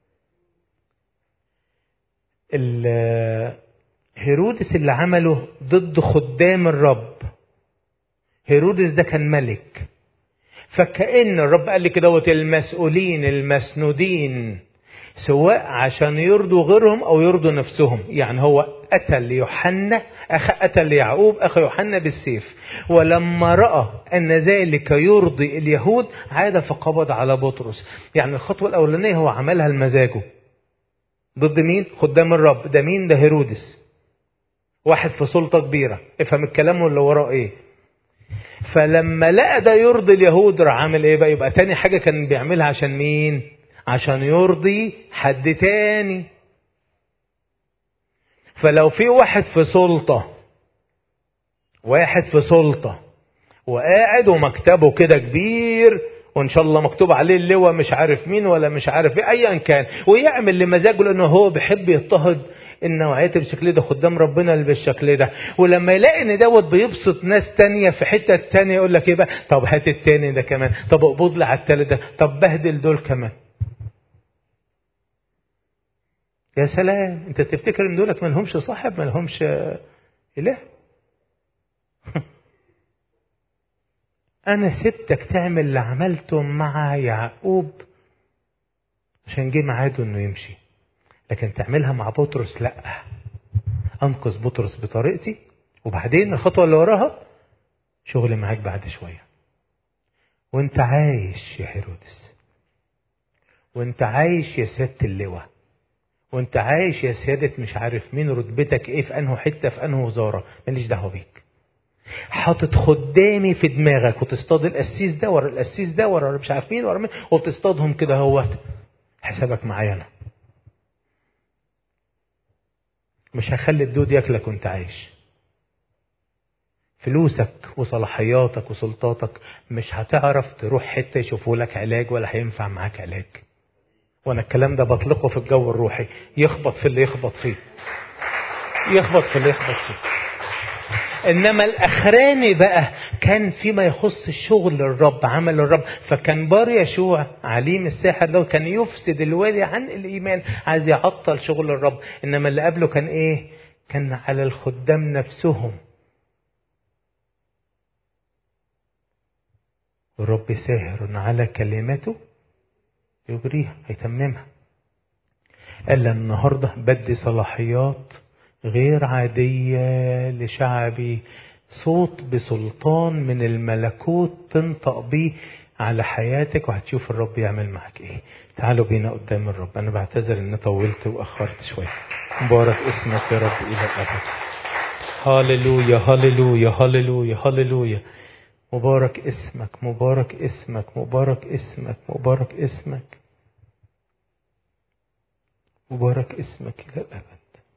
هيرودس اللي عمله ضد خدام الرب هيرودس ده كان ملك فكأن الرب قال لي كده المسؤولين المسنودين سواء عشان يرضوا غيرهم او يرضوا نفسهم يعني هو قتل يوحنا أخ قتل يعقوب اخ يوحنا بالسيف ولما راى ان ذلك يرضي اليهود عاد فقبض على بطرس يعني الخطوه الاولانيه هو عملها لمزاجه ضد مين خدام الرب ده مين ده هيرودس واحد في سلطه كبيره افهم الكلام اللي وراه ايه فلما لقى ده يرضي اليهود راح عامل ايه بقى يبقى تاني حاجه كان بيعملها عشان مين عشان يرضي حد تاني فلو في واحد في سلطة واحد في سلطة وقاعد ومكتبه كده كبير وان شاء الله مكتوب عليه اللواء مش عارف مين ولا مش عارف ايه ايا كان ويعمل لمزاجه لانه هو بيحب يضطهد النوعيات بالشكل ده خدام ربنا اللي بالشكل ده ولما يلاقي ان دوت بيبسط ناس تانية في حتة تانية يقول لك ايه بقى طب هات التاني ده كمان طب اقبض لي على التالت ده طب بهدل دول كمان يا سلام انت تفتكر ان دولك ما لهمش صاحب ما لهمش اله انا سبتك تعمل اللي عملته مع يعقوب عشان جه ميعاده انه يمشي لكن تعملها مع بطرس لا انقذ بطرس بطريقتي وبعدين الخطوه اللي وراها شغل معاك بعد شويه وانت عايش يا هيرودس وانت عايش يا سيادة اللواء وانت عايش يا سيادة مش عارف مين رتبتك ايه في انه حتة في انه وزارة ماليش دعوة بيك حاطط خدامي في دماغك وتصطاد القسيس ده ورا القسيس ده ورا مش عارف مين ورا مين وتصطادهم كده اهوت حسابك معايا انا مش هخلي الدود ياكلك وانت عايش فلوسك وصلاحياتك وسلطاتك مش هتعرف تروح حته يشوفوا لك علاج ولا هينفع معاك علاج وانا الكلام ده بطلقه في الجو الروحي يخبط في اللي يخبط فيه يخبط في اللي يخبط فيه انما الاخراني بقى كان فيما يخص الشغل الرب عمل الرب فكان بار يشوع عليم الساحر ده كان يفسد الوالي عن الايمان عايز يعطل شغل الرب انما اللي قبله كان ايه كان على الخدام نفسهم والرب ساهر على كلمته يجريها هيتممها قال النهارده بدي صلاحيات غير عادية لشعبي صوت بسلطان من الملكوت تنطق بيه على حياتك وهتشوف الرب يعمل معك ايه تعالوا بينا قدام الرب انا بعتذر ان طولت واخرت شوية مبارك اسمك يا رب الى الابد هاللويا هاللويا هاللويا هاللويا مبارك اسمك مبارك اسمك مبارك اسمك مبارك اسمك مبارك اسمك الى الابد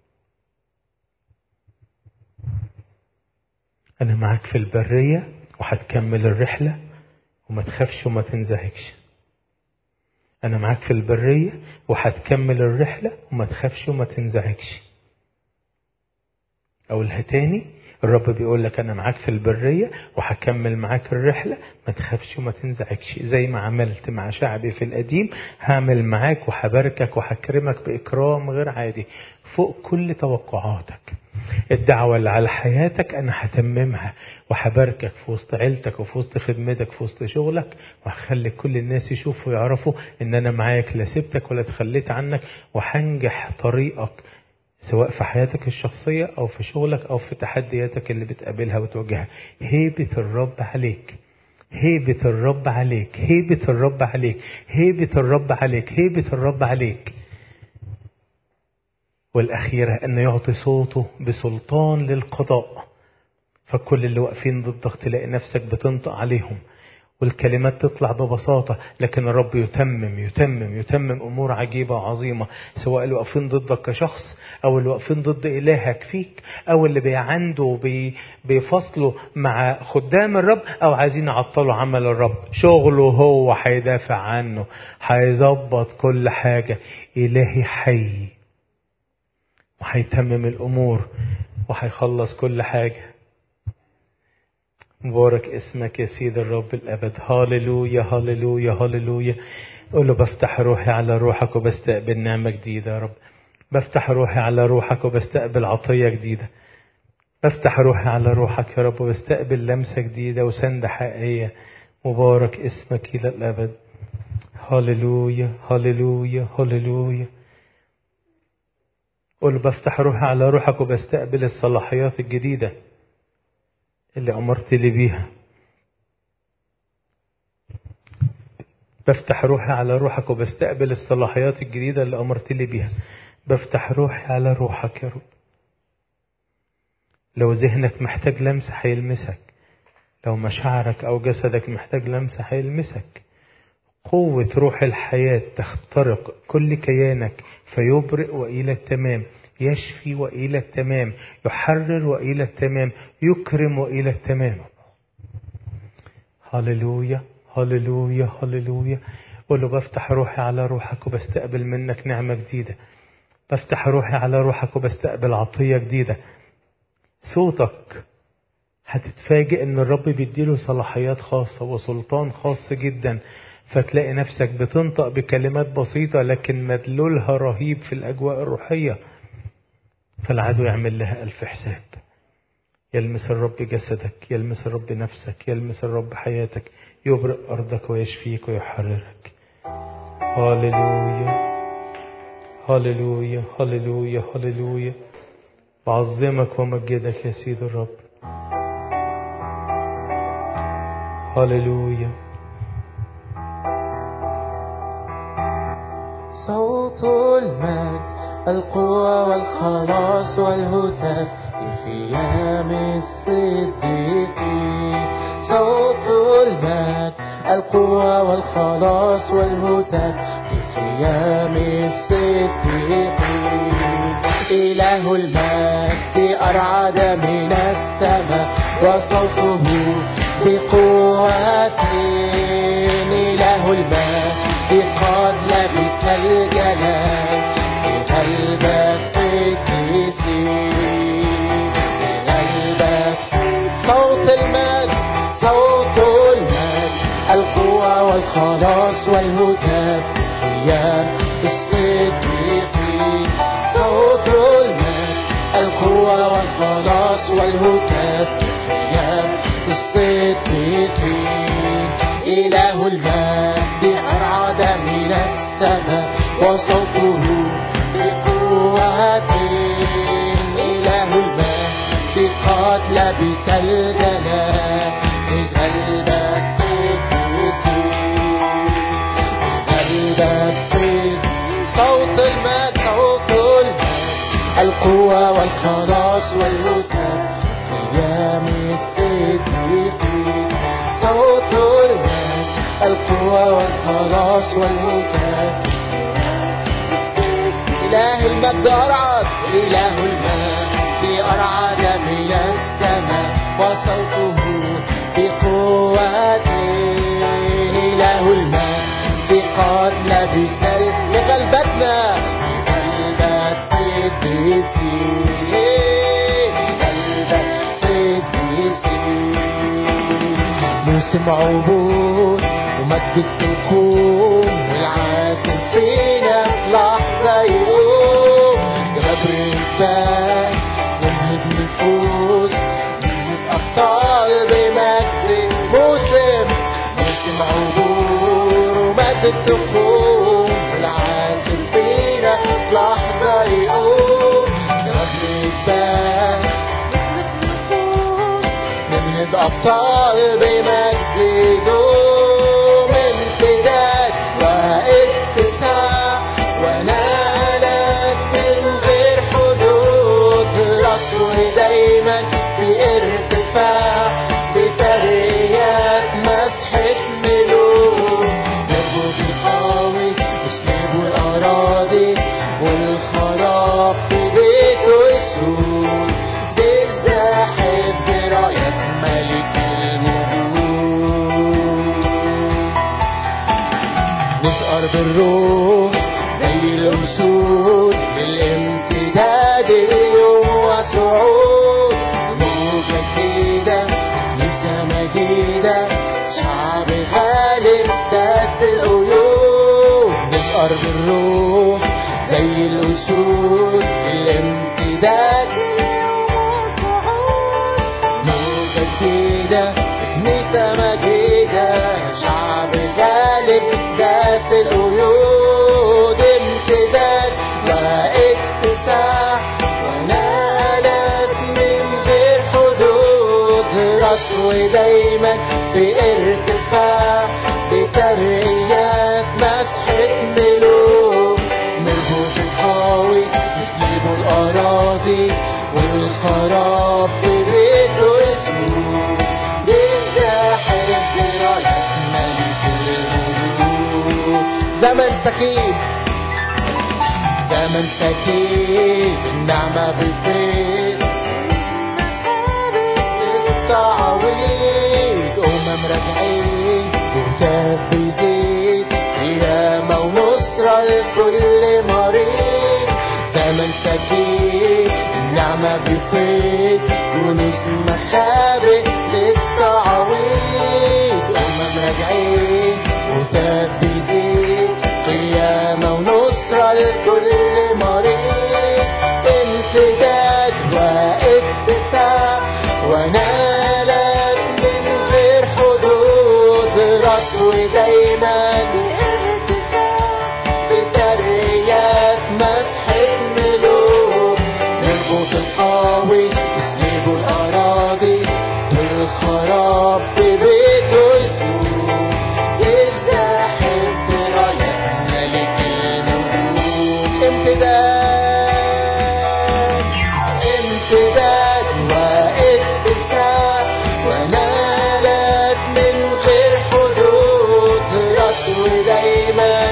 أنا معاك في البرية وهتكمل الرحلة وما تخافش وما تنزعجش أنا معاك في البرية وهتكمل الرحلة وما تخافش وما تنزعجش أقولها تاني الرب بيقول لك أنا معاك في البرية وهكمل معاك الرحلة ما تخافش وما تنزعجش زي ما عملت مع شعبي في القديم هعمل معاك وهباركك وهكرمك بإكرام غير عادي فوق كل توقعاتك الدعوة اللي على حياتك أنا هتممها وهباركك في وسط عيلتك وفي وسط خدمتك في وسط شغلك وهخلي كل الناس يشوفوا ويعرفوا إن أنا معاك لا سبتك ولا تخليت عنك وهنجح طريقك سواء في حياتك الشخصية أو في شغلك أو في تحدياتك اللي بتقابلها وتواجهها هيبة الرب عليك هيبة الرب عليك هيبة الرب عليك هيبة الرب عليك هيبة الرب عليك والأخيرة أن يعطي صوته بسلطان للقضاء فكل اللي واقفين ضدك تلاقي نفسك بتنطق عليهم والكلمات تطلع ببساطة لكن الرب يتمم يتمم يتمم أمور عجيبة وعظيمة سواء اللي واقفين ضدك كشخص أو اللي واقفين ضد إلهك فيك أو اللي بيعندوا بي بيفصلوا مع خدام الرب أو عايزين يعطلوا عمل الرب شغله هو هيدافع عنه هيظبط كل حاجة إلهي حي وهيتمم الأمور وهيخلص كل حاجة مبارك اسمك يا سيد الرب الأبد هاللويا هاللويا هاللويا قول له بفتح روحي على روحك وبستقبل نعمة جديدة يا رب بفتح روحي على روحك وبستقبل عطية جديدة بفتح روحي على روحك يا رب وبستقبل لمسة جديدة وسندة حقيقية مبارك اسمك إلى الأبد هاللويا هاللويا هاللويا قول بفتح روحي على روحك وبستقبل الصلاحيات الجديدة اللي أمرت لي بيها بفتح روحي على روحك وبستقبل الصلاحيات الجديدة اللي أمرت لي بيها بفتح روحي على روحك يا رب لو ذهنك محتاج لمسة هيلمسك لو مشاعرك أو جسدك محتاج لمسة هيلمسك قوة روح الحياة تخترق كل كيانك فيبرئ وإلى التمام يشفي وإلى التمام يحرر وإلى التمام يكرم وإلى التمام هللويا هللويا هللويا قول له بفتح روحي على روحك وبستقبل منك نعمة جديدة بفتح روحي على روحك وبستقبل عطية جديدة صوتك هتتفاجئ ان الرب بيديله صلاحيات خاصة وسلطان خاص جدا فتلاقي نفسك بتنطق بكلمات بسيطة لكن مدلولها رهيب في الأجواء الروحية فالعدو يعمل لها ألف حساب يلمس الرب جسدك يلمس الرب نفسك يلمس الرب حياتك يبرئ أرضك ويشفيك ويحررك هاللويا هاللويا هاللويا هاللويا بعظمك ومجدك يا سيد الرب هاللويا صوت المجد القوة والخلاص والهتاف في خيام الصديقين صوت المجد القوة والخلاص والهتاف في خيام الصديقين إله المجد أرعد من السماء وصوته بقوة إله المجد قد لبس الجلال بقلب القديسين بقلبك صوت المجد صوت المجد القوة والخلاص والهتاف خيام الصديقين صوت المجد القوة والخلاص والهتاف خيام الصديقين إله المجد أرعد من السماء وصوته بقوة إله المجد قد لبس الجلال بقلب القديسين بقلب القديسين صوت المجد صوت المجد القوة والخلاص والهتاف خيام الصديقين صوت المجد القوة والخلاص والهتاف إله المجد أرعد إله المجد أرعد من السماء وصوته بقوة إله المجد قد لبس لقلبتنا لقلبك قديسين لقلبك قديسين موسم عبور ومد التخوم والعاسل فينا في لحظة يقوم جبر الفاس ينهب نفوس ينهب أبطال بمجد موسم موسم عبور ومد التخوم والعاسل فينا في لحظة يقوم جبر الفاس نمهد أبطال بمجده من امتداد واتساع ونالت من غير حدود رسول دايما في ارتفاع بترقيات مسحة ملوك نرجو في القوي اسلبوا الأراضي والخراب في بيته يسود بيزدحم براية ملك الملوك نسقر بالروح زي الأسود للامتداد اليوم وصعود موجة جديدة كنيسة مجيدة شعب غالب داس القيود نسقر بالروح زي الأسود للامتداد موجة جديدة كنيسة مجيدة شعب غالب داس القيود امتداد واتساع ونالت من غير حدود رسو دايما في ارتفاع بترقيات مسحة ملوك مربوط القوي يسلبوا الأراضي والخراب في بيته اسمه يزدحم براية ملك الملوك زمن سكين زمن سكين النعمة بفيض التعويض أمم راجعين وهتاف بيزيد قيامة ونصرة لكل مريض زمن سكين النعمة بفيض كنوز مخابئ للتعويض أمم راجعين وهتاف بيزيد قيامة ونصرة لكل مريض امتداد واتساع ونالت من غير حدود رسو دايما بترقيات مسحة ملوك نربط القوي يسلبوا الأراضي والخراب في بيته يسوع يزدحم براية ملك الملوك امتداد واتساع ونالت من غير حدود رسو دايما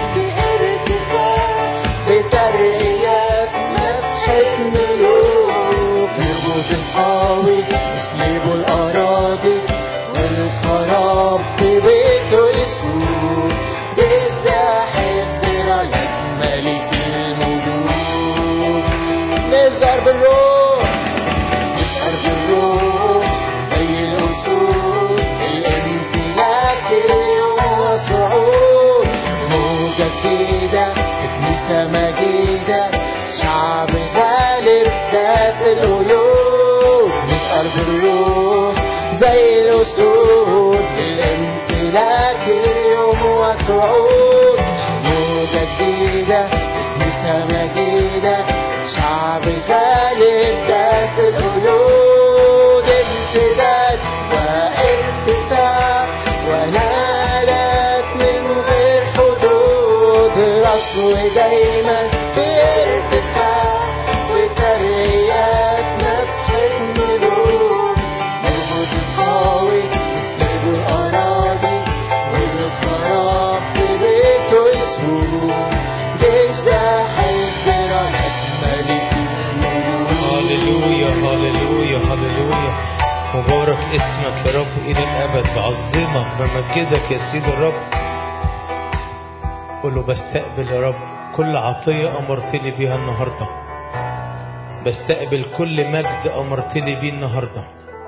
بترقيات مسحة ملوك يربط القوي يسلبوا الأراضي والخراب في بيته يسوق تستحق راية ملك الملوك نزهر بالروح نزهر بالروح زي الأسود الامتلاك اليوم وصعود موجة جديدة كنيسة مجيدة شعب غالب داس القلوب نسأل بالروح زي الأسود الامتلاك اليوم وصعود موجة جديدة كنيسة مجيدة شعب غالب داس القلوب امتداد واتساع ونالت من غير حدود رسو دايما بارتفاع وترقيات مسحة ملوك نربط القوي نسلب الأراضي والخراب في بيته يسوق جيش ده حزب راية ملك الملوك هللويا هللويا هللويا مبارك اسمك يا رب إلى الأبد بعظمك بمجدك يا سيد الرب قول له بستقبل يا رب كل عطية أمرتني بيها النهاردة بستقبل كل مجد أمرتني بيه النهاردة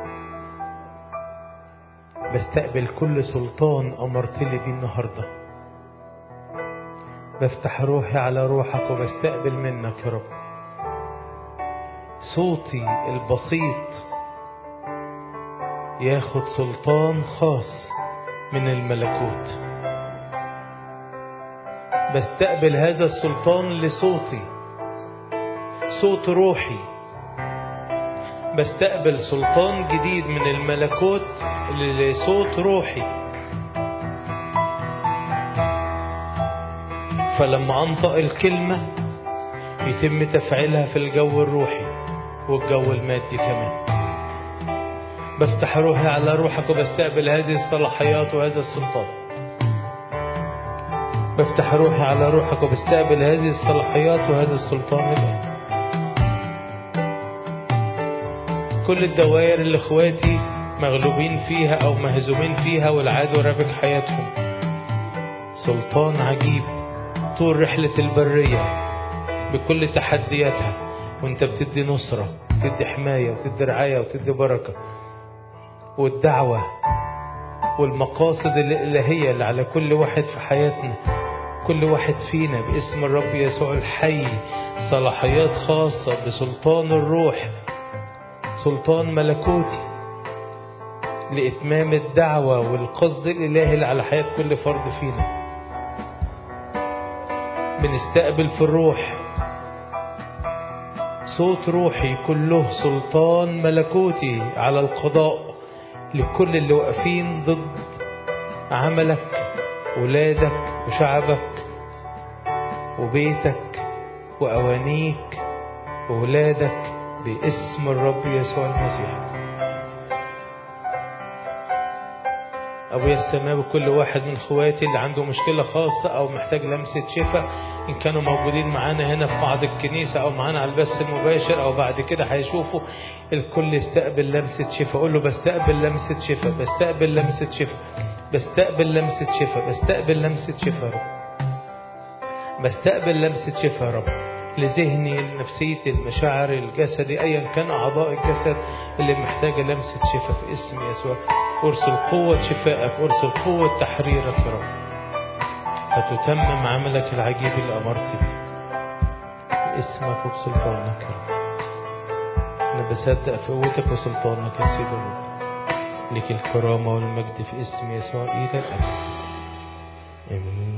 بستقبل كل سلطان أمرتني بيه النهاردة بفتح روحي على روحك وبستقبل منك يا رب صوتي البسيط ياخد سلطان خاص من الملكوت بستقبل هذا السلطان لصوتي صوت روحي بستقبل سلطان جديد من الملكوت لصوت روحي فلما انطق الكلمه يتم تفعيلها في الجو الروحي والجو المادي كمان بفتح روحي على روحك وبستقبل هذه الصلاحيات وهذا السلطان بفتح روحي على روحك وبستقبل هذه الصلاحيات وهذا السلطان الآن كل الدوائر اللي اخواتي مغلوبين فيها او مهزومين فيها والعدو رابك حياتهم سلطان عجيب طول رحلة البرية بكل تحدياتها وانت بتدي نصرة بتدي حماية وتدي رعاية وتدي بركة والدعوة والمقاصد الإلهية اللي على كل واحد في حياتنا كل واحد فينا باسم الرب يسوع الحي صلاحيات خاصة بسلطان الروح سلطان ملكوتي لإتمام الدعوة والقصد الإلهي اللي على حياة كل فرد فينا بنستقبل في الروح صوت روحي كله سلطان ملكوتي على القضاء لكل اللي واقفين ضد عملك ولادك وشعبك وبيتك وأوانيك وولادك باسم الرب يسوع المسيح أبويا السماوي كل واحد من اخواتي اللي عنده مشكلة خاصة أو محتاج لمسة شفاء إن كانوا موجودين معانا هنا في قاعة الكنيسة أو معانا على البث المباشر أو بعد كده هيشوفوا الكل يستقبل لمسة شفاء قول له بستقبل لمسة شفاء بستقبل لمسة شفاء بستقبل لمسة شفاء بستقبل لمسة شفاء يا رب بستقبل لمسة شفاء يا رب لذهني لنفسيتي المشاعر الجسدي ايا كان اعضاء الجسد اللي محتاجه لمسه شفاء في اسم يسوع ارسل قوه شفائك ارسل قوه تحريرك يا رب فتتمم عملك العجيب اللي امرت به باسمك وبسلطانك يا رب انا بصدق في قوتك وسلطانك يا سيد الرب لك الكرامه والمجد في اسم يسوع الى الابد امين